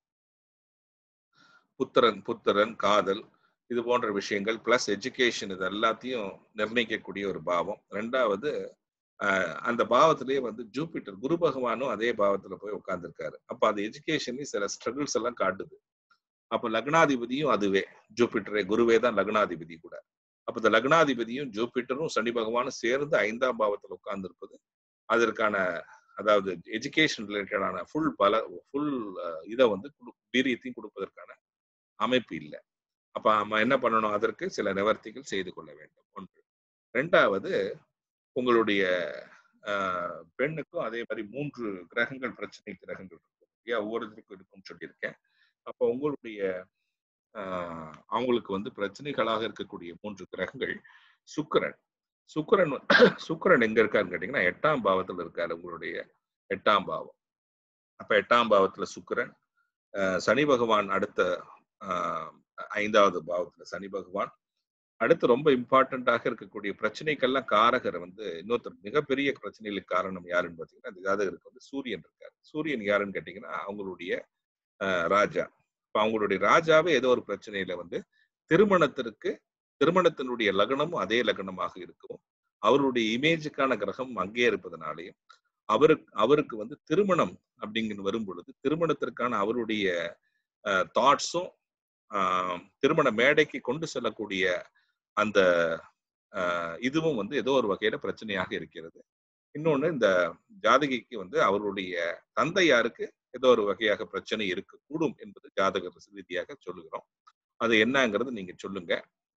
புத்திரன் புத்திரன் காதல் இது போன்ற விஷயங்கள் பிளஸ் எஜுகேஷன் இது எல்லாத்தையும் நிர்ணயிக்கக்கூடிய ஒரு பாவம் ரெண்டாவது ஆஹ் அந்த பாவத்திலேயே வந்து ஜூபிட்டர் குரு பகவானும் அதே பாவத்துல போய் உட்கார்ந்துருக்காரு அப்ப அது எஜுகேஷன்லயும் சில ஸ்ட்ரகிள்ஸ் எல்லாம் காட்டுது அப்ப லக்னாதிபதியும் அதுவே ஜூபிட்டரே குருவே தான் லக்னாதிபதி கூட அப்ப இந்த லக்னாதிபதியும் ஜூபிட்டரும் சனி பகவானும் சேர்ந்து ஐந்தாம் பாவத்துல உட்கார்ந்து இருப்பது அதற்கான அதாவது எஜுகேஷன் ரிலேட்டடான ஃபுல் பல ஃபுல் இதை வந்து குடு- வீரியத்தையும் கொடுப்பதற்கான அமைப்பு இல்லை அப்ப நம்ம என்ன பண்ணணும் அதற்கு சில நிவர்த்திகள் செய்து கொள்ள வேண்டும் ஒன்று ரெண்டாவது உங்களுடைய ஆஹ், பெண்ணுக்கும் அதே மாதிரி மூன்று கிரகங்கள் பிரச்சனை கிரகங்கள் இருக்கும் இல்லையா ஒவ்வொருத்தருக்கும் இருக்கும்னு சொல்லியிருக்கேன் அப்போ உங்களுடைய ஆஹ், அவங்களுக்கு வந்து பிரச்சனைகளாக இருக்கக்கூடிய மூன்று கிரகங்கள் சுக்கிரன் சுக்கிரன் வந்து- சுக்கிரன் எங்க இருக்காருன்னு கேட்டீங்கன்னா எட்டாம் பாவத்துல இருக்காரு உங்களுடைய எட்டாம் பாவம் அப்ப எட்டாம் பாவத்துல சுக்கிரன் ஆஹ், சனி பகவான் அடுத்த ஆஹ், ஐந்தாவது பாவத்துல சனி பகவான் அடுத்து ரொம்ப இம்பார்ட்டண்ட்டாக இருக்கக்கூடிய பிரச்சனைக்கெல்லாம் காரகர் வந்து இன்னொருத்தர் மிகப்பெரிய பிரச்சனைகளுக்கு காரணம் யாருன்னு பாத்தீங்கன்னா இந்த ஜாதகருக்கு வந்து சூரியன் இருக்காரு சூரியன் யாருன்னு கேட்டீங்கன்னா அவங்களுடைய ஆஹ், ராஜா இப்ப அவங்களுடைய ராஜாவே ஏதோ ஒரு பிரச்சனையில வந்து திருமணத்திற்கு திருமணத்தினுடைய லக்னமும் அதே லக்னமாக இருக்கும் அவருடைய இமேஜுக்கான கிரகம் அங்கே இருப்பதனாலையும் அவருக்கு அவருக்கு வந்து திருமணம் அப்படிங்கிறது வரும் பொழுது திருமணத்திற்கான அவருடைய தாட்ஸும் திருமண மேடைக்கு கொண்டு செல்லக்கூடிய அந்த ஆஹ், இதுவும் வந்து ஏதோ ஒரு வகையில பிரச்சனையாக இருக்கிறது இன்னொன்னு இந்த ஜாதகிக்கு வந்து அவருடைய தந்தையாருக்கு ஏதோ ஒரு வகையாக பிரச்சனை இருக்கக்கூடும் என்பது ஜாதக ரீதியாக சொல்லுகிறோம் அது என்னங்கிறது நீங்க சொல்லுங்க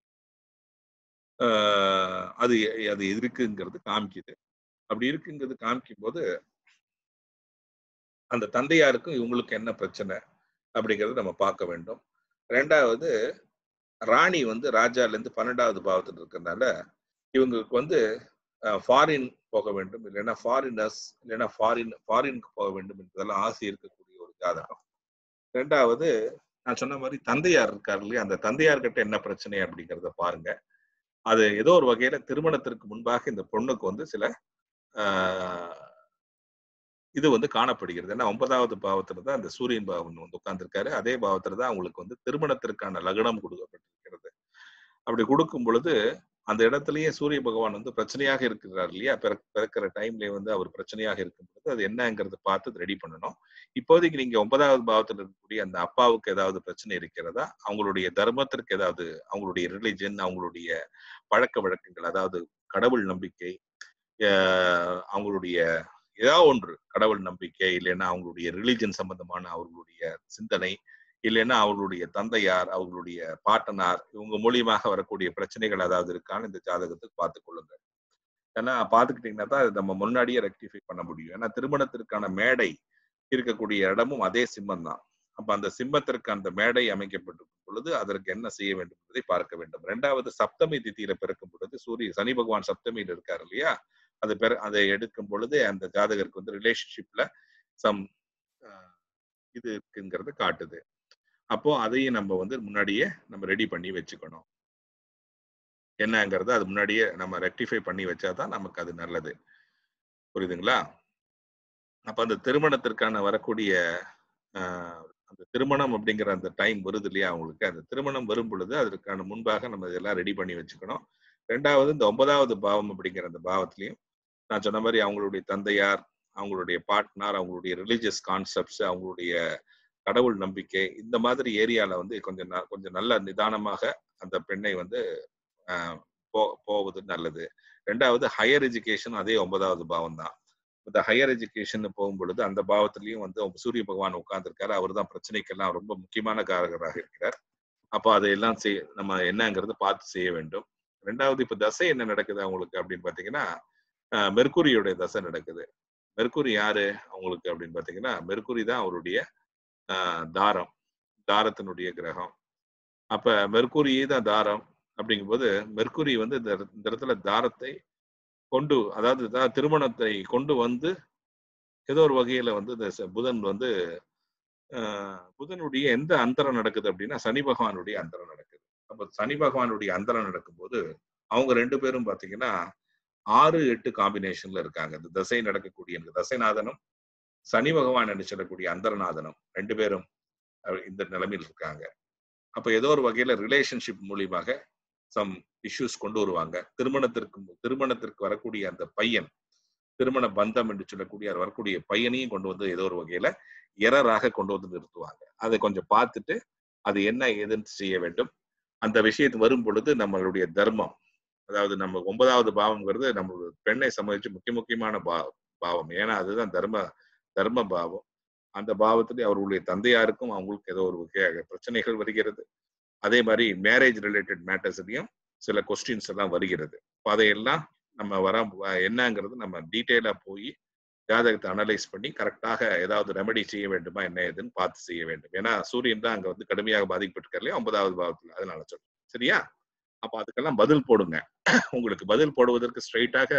ஆஹ், அது அது இருக்குங்கிறது காமிக்குது அப்படி இருக்குங்கிறது காமிக்கும் போது அந்த தந்தையாருக்கும் இவங்களுக்கு என்ன பிரச்சனை அப்படிங்கறத நம்ம பார்க்க வேண்டும் ரெண்டாவது ராணி வந்து ராஜால இருந்து பன்னெண்டாவது பாவத்தில் இருக்கிறதுனால இவங்களுக்கு வந்து ஃபாரின் போக வேண்டும் இல்லைன்னா ஃபாரினர்ஸ் இல்லைன்னா ஃபாரின் ஃபாரினுக்கு போக வேண்டும் என்பதெல்லாம் ஆசை இருக்கக்கூடிய ஒரு ஜாதகம் ரெண்டாவது நான் சொன்ன மாதிரி தந்தையார் இருக்கார் இல்லையா அந்த தந்தையார்கிட்ட என்ன பிரச்சனை அப்படிங்கிறத பாருங்க அது ஏதோ ஒரு வகையில திருமணத்திற்கு முன்பாக இந்த பொண்ணுக்கு வந்து சில ஆஹ், இது வந்து காணப்படுகிறது ஏன்னா ஒன்பதாவது பாவத்துல தான் அந்த சூரியன் பாவம் வந்து உட்கார்ந்துருக்காரு அதே பாவத்துல தான் அவங்களுக்கு வந்து திருமணத்திற்கான லக்னம் கொடுக்கப்பட்டிருக்கிறது அப்படி கொடுக்கும் பொழுது அந்த இடத்துலயே சூரிய பகவான் வந்து பிரச்சனையாக இருக்கிறார் இல்லையா பிறக்- பிறக்கிற டைம்லயே வந்து அவர் பிரச்சனையாக இருக்கும் பொழுது அது என்னங்கிறத பார்த்து ரெடி பண்ணணும் இப்போதைக்கு நீங்க ஒன்பதாவது பாவத்துல இருக்கக்கூடிய அந்த அப்பாவுக்கு ஏதாவது பிரச்சனை இருக்கிறதா அவங்களுடைய தர்மத்திற்கு ஏதாவது அவங்களுடைய ரிலிஜன் அவங்களுடைய பழக்க வழக்கங்கள் அதாவது கடவுள் நம்பிக்கை ஆஹ் அவங்களுடைய ஏதாவது ஒன்று கடவுள் நம்பிக்கை இல்லைன்னா அவங்களுடைய ரிலிஜன் சம்பந்தமான அவர்களுடைய சிந்தனை இல்லைன்னா அவர்களுடைய தந்தையார் அவர்களுடைய பாட்டனார் இவங்க மூலியமாக வரக்கூடிய பிரச்சனைகள் ஏதாவது இருக்கான்னு இந்த ஜாதகத்துக்கு பார்த்து கொள்ளுங்க ஏன்னா பார்த்துக்கிட்டீங்கன்னா தான் அது நம்ம முன்னாடியே ரெக்டிஃபை பண்ண முடியும் ஏன்னா திருமணத்திற்கான மேடை இருக்கக்கூடிய இடமும் அதே சிம்மம் தான் அப்ப அந்த சிம்மத்திற்கு அந்த மேடை அமைக்கப்பட்டிருக்கும் பொழுது அதற்கு என்ன செய்ய வேண்டும் என்பதை பார்க்க வேண்டும் ரெண்டாவது சப்தமி திதியில பிறக்கும் பொழுது சூரிய சனி பகவான் சப்தமியில் இருக்காரு இல்லையா அது பெற அதை எடுக்கும் பொழுது அந்த ஜாதகருக்கு வந்து ரிலேஷன்ஷிப்ல சம் இது இருக்குங்கிறது காட்டுது அப்போ அதையும் நம்ம வந்து முன்னாடியே நம்ம ரெடி பண்ணி வச்சுக்கணும் என்னங்கிறத அது முன்னாடியே நம்ம ரெக்டிஃபை பண்ணி வச்சாதான் நமக்கு அது நல்லது புரியுதுங்களா அப்ப அந்த திருமணத்திற்கான வரக்கூடிய ஆஹ், அந்த திருமணம் அப்படிங்கிற அந்த டைம் வருது இல்லையா அவங்களுக்கு அந்த திருமணம் வரும் பொழுது அதற்கான முன்பாக நம்ம இதெல்லாம் ரெடி பண்ணி வச்சுக்கணும் ரெண்டாவது இந்த ஒன்பதாவது பாவம் அப்படிங்கிற அந்த பாவத்திலையும் நான் சொன்ன மாதிரி அவங்களுடைய தந்தையார் அவங்களுடைய பார்ட்னர் அவங்களுடைய ரிலீஜியஸ் கான்செப்ட்ஸ் அவங்களுடைய கடவுள் நம்பிக்கை இந்த மாதிரி ஏரியால வந்து கொஞ்சம் ந- கொஞ்சம் நல்ல நிதானமாக அந்த பெண்ணை வந்து ஆஹ், போ போவது நல்லது ரெண்டாவது ஹையர் எஜுகேஷன் அதே ஒன்பதாவது பாவம் தான் இந்த ஹையர் எஜுகேஷன் போகும் பொழுது அந்த பாவத்திலையும் வந்து அவங்க சூரிய பகவான் உட்கார்ந்துருக்காரு அவர் தான் பிரச்சனைக்கெல்லாம் ரொம்ப முக்கியமான காரகராக இருக்கிறார் அப்போ அதையெல்லாம் செய் நம்ம என்னங்கிறது பார்த்து செய்ய வேண்டும் ரெண்டாவது இப்ப தசை என்ன நடக்குது அவங்களுக்கு அப்படின்னு பாத்தீங்கன்னா ஆஹ், மெர்க்குரியோட தசை நடக்குது மெர்க்குரி யாரு அவங்களுக்கு அப்படின்னு பாத்தீங்கன்னா மெர்க்குரி தான் அவருடைய ஆஹ், தாரம் தாரத்தினுடைய கிரகம் அப்ப மெர்க்குரியே தான் தாரம் அப்படிங்கும்போது மெர்க்குரி வந்து இந்த இடத்- இந்த இடத்துல தாரத்தை கொண்டு அதாவது தா- திருமணத்தை கொண்டு வந்து ஏதோ ஒரு வகையில வந்து இந்த ச- புதன் வந்து ஆஹ், புதனுடைய எந்த அந்தரம் நடக்குது அப்படின்னா சனி பகவானுடைய அந்தரம் நடக்குது அப்ப சனி பகவானுடைய அந்தரம் நடக்கும்போது அவங்க ரெண்டு பேரும் பாத்தீங்கன்னா ஆறு எட்டு காம்பினேஷன்ல இருக்காங்க இந்த தசை நடக்கக்கூடிய இந்த தசைநாதனும் சனி பகவான் என்று சொல்லக்கூடிய அந்தரநாதனும் ரெண்டு பேரும் அஹ், இந்த நிலைமையில் இருக்காங்க அப்ப ஏதோ ஒரு வகையில ரிலேஷன்ஷிப் மூலியமாக சம் இஷ்யூஸ் கொண்டு வருவாங்க திருமணத்திற்கு திருமணத்திற்கு வரக்கூடிய அந்த பையன் திருமண பந்தம் என்று சொல்லக்கூடிய அது வரக்கூடிய பையனையும் கொண்டு வந்து ஏதோ ஒரு வகையில எரராக கொண்டு வந்து நிறுத்துவாங்க அதை கொஞ்சம் பார்த்துட்டு அது என்ன ஏதுன்னு செய்ய வேண்டும் அந்த விஷயத்து வரும் பொழுது நம்மளுடைய தர்மம் அதாவது நம்ம ஒன்பதாவது பாவம்ங்கிறது நம்ம பெண்ணை சம்மதிச்சு முக்கிய முக்கியமான பா பாவம் ஏன்னா அதுதான் தர்ம தர்ம பாவம் அந்த பாவத்துல அவர்களுடைய தந்தையாருக்கும் அவங்களுக்கு ஏதோ ஒரு வகையாக பிரச்சனைகள் வருகிறது அதே மாதிரி மேரேஜ் ரிலேட்டட் மேட்டர்ஸ்லயும் சில கொஸ்டின்ஸ் எல்லாம் வருகிறது அப்ப அதையெல்லாம் நம்ம வர என்னங்கிறது நம்ம டீட்டெயிலா போய் ஜாதகத்தை அனலைஸ் பண்ணி கரெக்டாக ஏதாவது ரெமெடி செய்ய வேண்டுமா என்ன ஏதுன்னு பார்த்து செய்ய வேண்டும் ஏன்னா சூரியன் தான் அங்க வந்து கடுமையாக பாதிக்கப்பட்டிருக்காரு இல்லையா ஒன்பதாவது பாவத்துல அதனால சொல்றேன் சரியா அப்ப அதுக்கெல்லாம் பதில் போடுங்க உங்களுக்கு பதில் போடுவதற்கு ஸ்ட்ரைட்டாக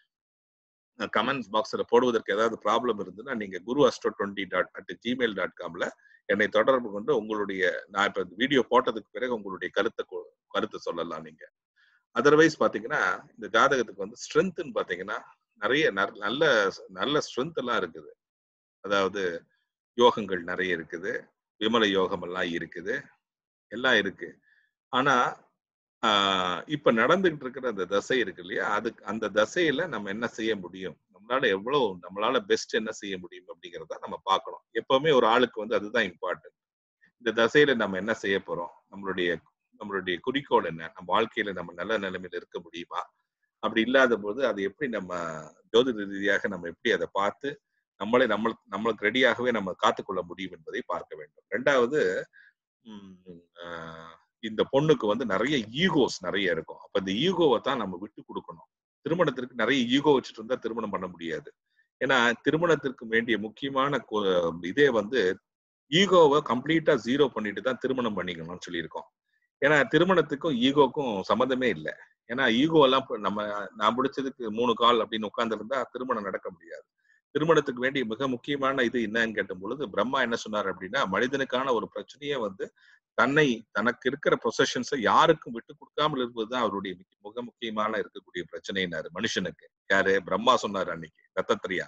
கமெண்ட்ஸ் பாக்ஸ்ல போடுவதற்கு ஏதாவது ப்ராப்ளம் இருந்ததுன்னா நீங்க Guru astro twenty dot at Gmail dot காம்ல என்னை தொடர்பு கொண்டு உங்களுடைய நான் இப்ப வீடியோ போட்டதுக்கு பிறகு உங்களுடைய கருத்தை கொ- கருத்தை சொல்லலாம் நீங்க அதர்வைஸ் பாத்தீங்கன்னா இந்த ஜாதகத்துக்கு வந்து ஸ்ட்ரென்த்னு பாத்தீங்கன்னா நிறைய நர்- நல்ல நல்ல ஸ்ட்ரென்த் எல்லாம் இருக்குது அதாவது யோகங்கள் நிறைய இருக்குது விமல யோகம் எல்லாம் இருக்குது எல்லாம் இருக்கு ஆனா ஆஹ் இப்ப நடந்துகிட்டு இருக்கிற அந்த தசை இருக்கு இல்லையா அதுக்கு அந்த தசையில நம்ம என்ன செய்ய முடியும் நம்மளால எவ்வளவு நம்மளால பெஸ்ட் என்ன செய்ய முடியும் அப்படிங்கறத நம்ம பார்க்கணும் எப்பவுமே ஒரு ஆளுக்கு வந்து அதுதான் இம்பார்ட்டன்ட் இந்த தசையில நம்ம என்ன செய்ய போறோம் நம்மளுடைய நம்மளுடைய குறிக்கோள் என்ன நம்ம வாழ்க்கையில நம்ம நல்ல நிலைமையில இருக்க முடியுமா அப்படி இல்லாத போது அதை எப்படி நம்ம ஜோதிட ரீதியாக நம்ம எப்படி அதை பார்த்து நம்மளே நம்ம நம்மளுக்கு ரெடியாகவே நம்ம காத்துக்கொள்ள முடியும் என்பதை பார்க்க வேண்டும் ரெண்டாவது உம் ஆஹ் இந்த பொண்ணுக்கு வந்து நிறைய ஈகோஸ் நிறைய இருக்கும் அப்ப இந்த ஈகோவை தான் நம்ம விட்டு கொடுக்கணும் திருமணத்திற்கு நிறைய ஈகோ வச்சுட்டு இருந்தா திருமணம் பண்ண முடியாது ஏன்னா திருமணத்திற்கு வேண்டிய முக்கியமான கொ- இதே வந்து ஈகோவை கம்ப்ளீட்டா ஜீரோ பண்ணிட்டு தான் திருமணம் பண்ணிக்கணும்னு சொல்லியிருக்கோம் ஏன்னா திருமணத்துக்கும் ஈகோக்கும் சம்மந்தமே இல்லை ஏன்னா ஈகோ எல்லாம் இப்ப நம்ம நான் முடிச்சதுக்கு மூணு கால் அப்படின்னு உட்கார்ந்துருந்தா திருமணம் நடக்க முடியாது திருமணத்துக்கு வேண்டிய மிக முக்கியமான இது என்னன்னு கேட்ட பொழுது பிரம்மா என்ன சொன்னார் அப்படின்னா மனிதனுக்கான ஒரு பிரச்சனையே வந்து தன்னை தனக்கு இருக்கிற பொசஷன்ஸை யாருக்கும் விட்டு கொடுக்காமல் இருப்பதுதான் அவருடைய மிக- மிக முக்கியமான இருக்கக்கூடிய பிரச்சனைனாரு மனுஷனுக்கு யாரு பிரம்மா சொன்னார் அன்னைக்கு தத்தத்ரியா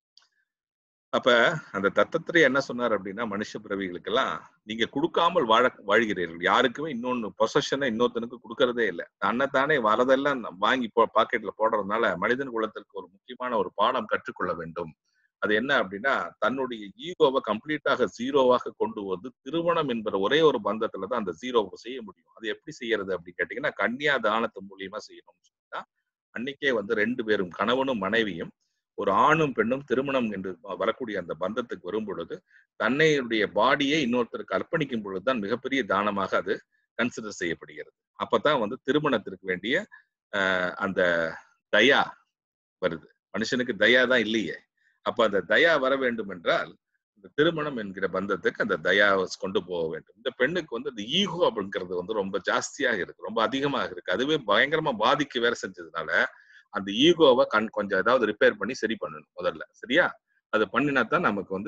அப்ப அந்த தத்தத்திரையா என்ன சொன்னார் அப்படின்னா மனுஷ பிறவிகளுக்கெல்லாம் நீங்க கொடுக்காமல் வாழ வாழ்கிறீர்கள் யாருக்குமே இன்னொன்னு பொசஷனை இன்னொருத்தனுக்கு கொடுக்கறதே இல்லை தன்னைத்தானே வரதெல்லாம் வாங்கி போ பாக்கெட்ல போடுறதுனால மனிதன் குலத்திற்கு ஒரு முக்கியமான ஒரு பாடம் கற்றுக்கொள்ள வேண்டும் அது என்ன அப்படின்னா தன்னுடைய ஈகோவை கம்ப்ளீட்டாக ஜீரோவாக கொண்டு வந்து திருமணம் என்கிற ஒரே ஒரு பந்தத்துல தான் அந்த ஜீரோவை செய்ய முடியும் அது எப்படி செய்யறது அப்படின்னு கேட்டீங்கன்னா கன்னியா தானத்து மூலியமா செய்யணும்னு சொல்லிட்டா அன்னைக்கே வந்து ரெண்டு பேரும் கணவனும் மனைவியும் ஒரு ஆணும் பெண்ணும் திருமணம் என்று வரக்கூடிய அந்த பந்தத்துக்கு வரும் பொழுது தன்னையுடைய பாடியை இன்னொருத்தருக்கு அர்ப்பணிக்கும் பொழுதுதான் மிகப்பெரிய தானமாக அது கன்சிடர் செய்யப்படுகிறது அப்பதான் வந்து திருமணத்திற்கு வேண்டிய ஆஹ், அந்த தயா வருது மனுஷனுக்கு தயா தான் இல்லையே அப்ப அந்த தயா வர வேண்டும் என்றால் இந்த திருமணம் என்கிற பந்தத்துக்கு அந்த தயாவை கொண்டு போக வேண்டும் இந்த பெண்ணுக்கு வந்து இந்த ஈகோ அப்படிங்கிறது வந்து ரொம்ப ஜாஸ்தியாக இருக்கு ரொம்ப அதிகமாக இருக்கு அதுவே பயங்கரமா பாதிக்க வேற செஞ்சதுனால அந்த ஈகோவை கண் கொஞ்சம் ஏதாவது ரிப்பேர் பண்ணி சரி பண்ணணும் முதல்ல சரியா அது பண்ணினா தான் நமக்கு வந்து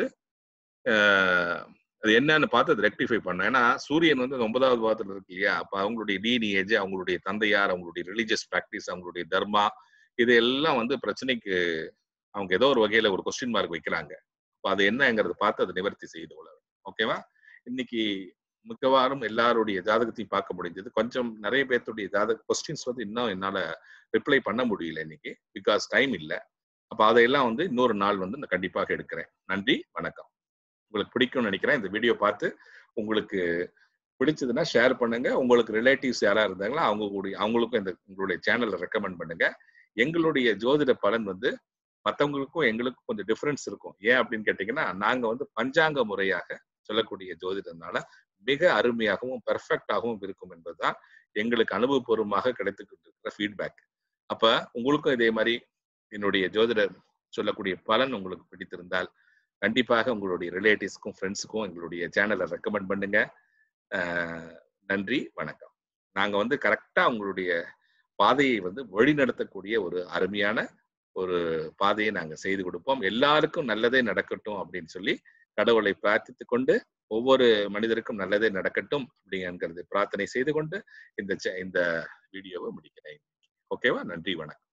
ஆஹ், அது என்னன்னு பார்த்து அதை ரெக்டிஃபை பண்ணணும் ஏன்னா சூரியன் வந்து அந்த ஒன்பதாவது பாவத்துல இருக்கு இல்லையா அப்ப அவங்களுடைய லீனியேஜ் அவங்களுடைய தந்தையார் அவங்களுடைய ரிலீஜியஸ் பிராக்டிஸ் அவங்களுடைய தர்மா இதெல்லாம் வந்து பிரச்சனைக்கு அவங்க ஏதோ ஒரு வகையில ஒரு கொஸ்டின் மார்க் வைக்கிறாங்க அப்ப அது என்னங்கிறத பார்த்து அதை நிவர்த்தி செய்து கொள்ள வேண்டும் ஓகேவா இன்னைக்கு மிக்கவாறும் எல்லாருடைய ஜாதகத்தையும் பார்க்க முடிஞ்சது கொஞ்சம் நிறைய பேர்த்துடைய ஜாதக கொஸ்டின்ஸ் வந்து இன்னும் என்னால ரிப்ளை பண்ண முடியல இன்னைக்கு பிகாஸ் டைம் இல்லை அப்ப அதையெல்லாம் வந்து இன்னொரு நாள் வந்து நான் கண்டிப்பாக எடுக்கிறேன் நன்றி வணக்கம் உங்களுக்கு பிடிக்கும்னு நினைக்கிறேன் இந்த வீடியோ பார்த்து உங்களுக்கு பிடிச்சதுன்னா ஷேர் பண்ணுங்க உங்களுக்கு ரிலேட்டிவ்ஸ் யாரா இருந்தாங்களோ அவங்க கூட அவங்களுக்கும் இந்த உங்களுடைய சேனலை ரெக்கமெண்ட் பண்ணுங்க எங்களுடைய ஜோதிட பலன் வந்து மற்றவங்களுக்கும் எங்களுக்கும் கொஞ்சம் டிஃபரன்ஸ் இருக்கும் ஏன் அப்படின்னு கேட்டீங்கன்னா நாங்க வந்து பஞ்சாங்க முறையாக சொல்லக்கூடிய ஜோதிடர்னால மிக அருமையாகவும் பெர்ஃபெக்டாகவும் இருக்கும் என்பதுதான் எங்களுக்கு அனுபவபூர்வமாக கிடைத்துக்கிட்டு இருக்கிற ஃபீட்பேக் அப்ப உங்களுக்கும் இதே மாதிரி என்னுடைய ஜோதிடர் சொல்லக்கூடிய பலன் உங்களுக்கு பிடித்திருந்தால் கண்டிப்பாக உங்களுடைய ரிலேட்டிவ்ஸ்க்கும் ஃப்ரெண்ட்ஸுக்கும் எங்களுடைய சேனலை ரெக்கமெண்ட் பண்ணுங்க அஹ் நன்றி வணக்கம் நாங்க வந்து கரெக்டா உங்களுடைய பாதையை வந்து வழிநடத்தக்கூடிய ஒரு அருமையான ஒரு பாதையை நாங்க செய்து கொடுப்போம் எல்லாருக்கும் நல்லதே நடக்கட்டும் அப்படின்னு சொல்லி கடவுளை பிரார்த்தித்துக் கொண்டு ஒவ்வொரு மனிதருக்கும் நல்லதே நடக்கட்டும் அப்படிங்கிறது பிரார்த்தனை செய்து கொண்டு இந்த இந்த வீடியோவை முடிக்கிறேன் ஓகேவா நன்றி வணக்கம்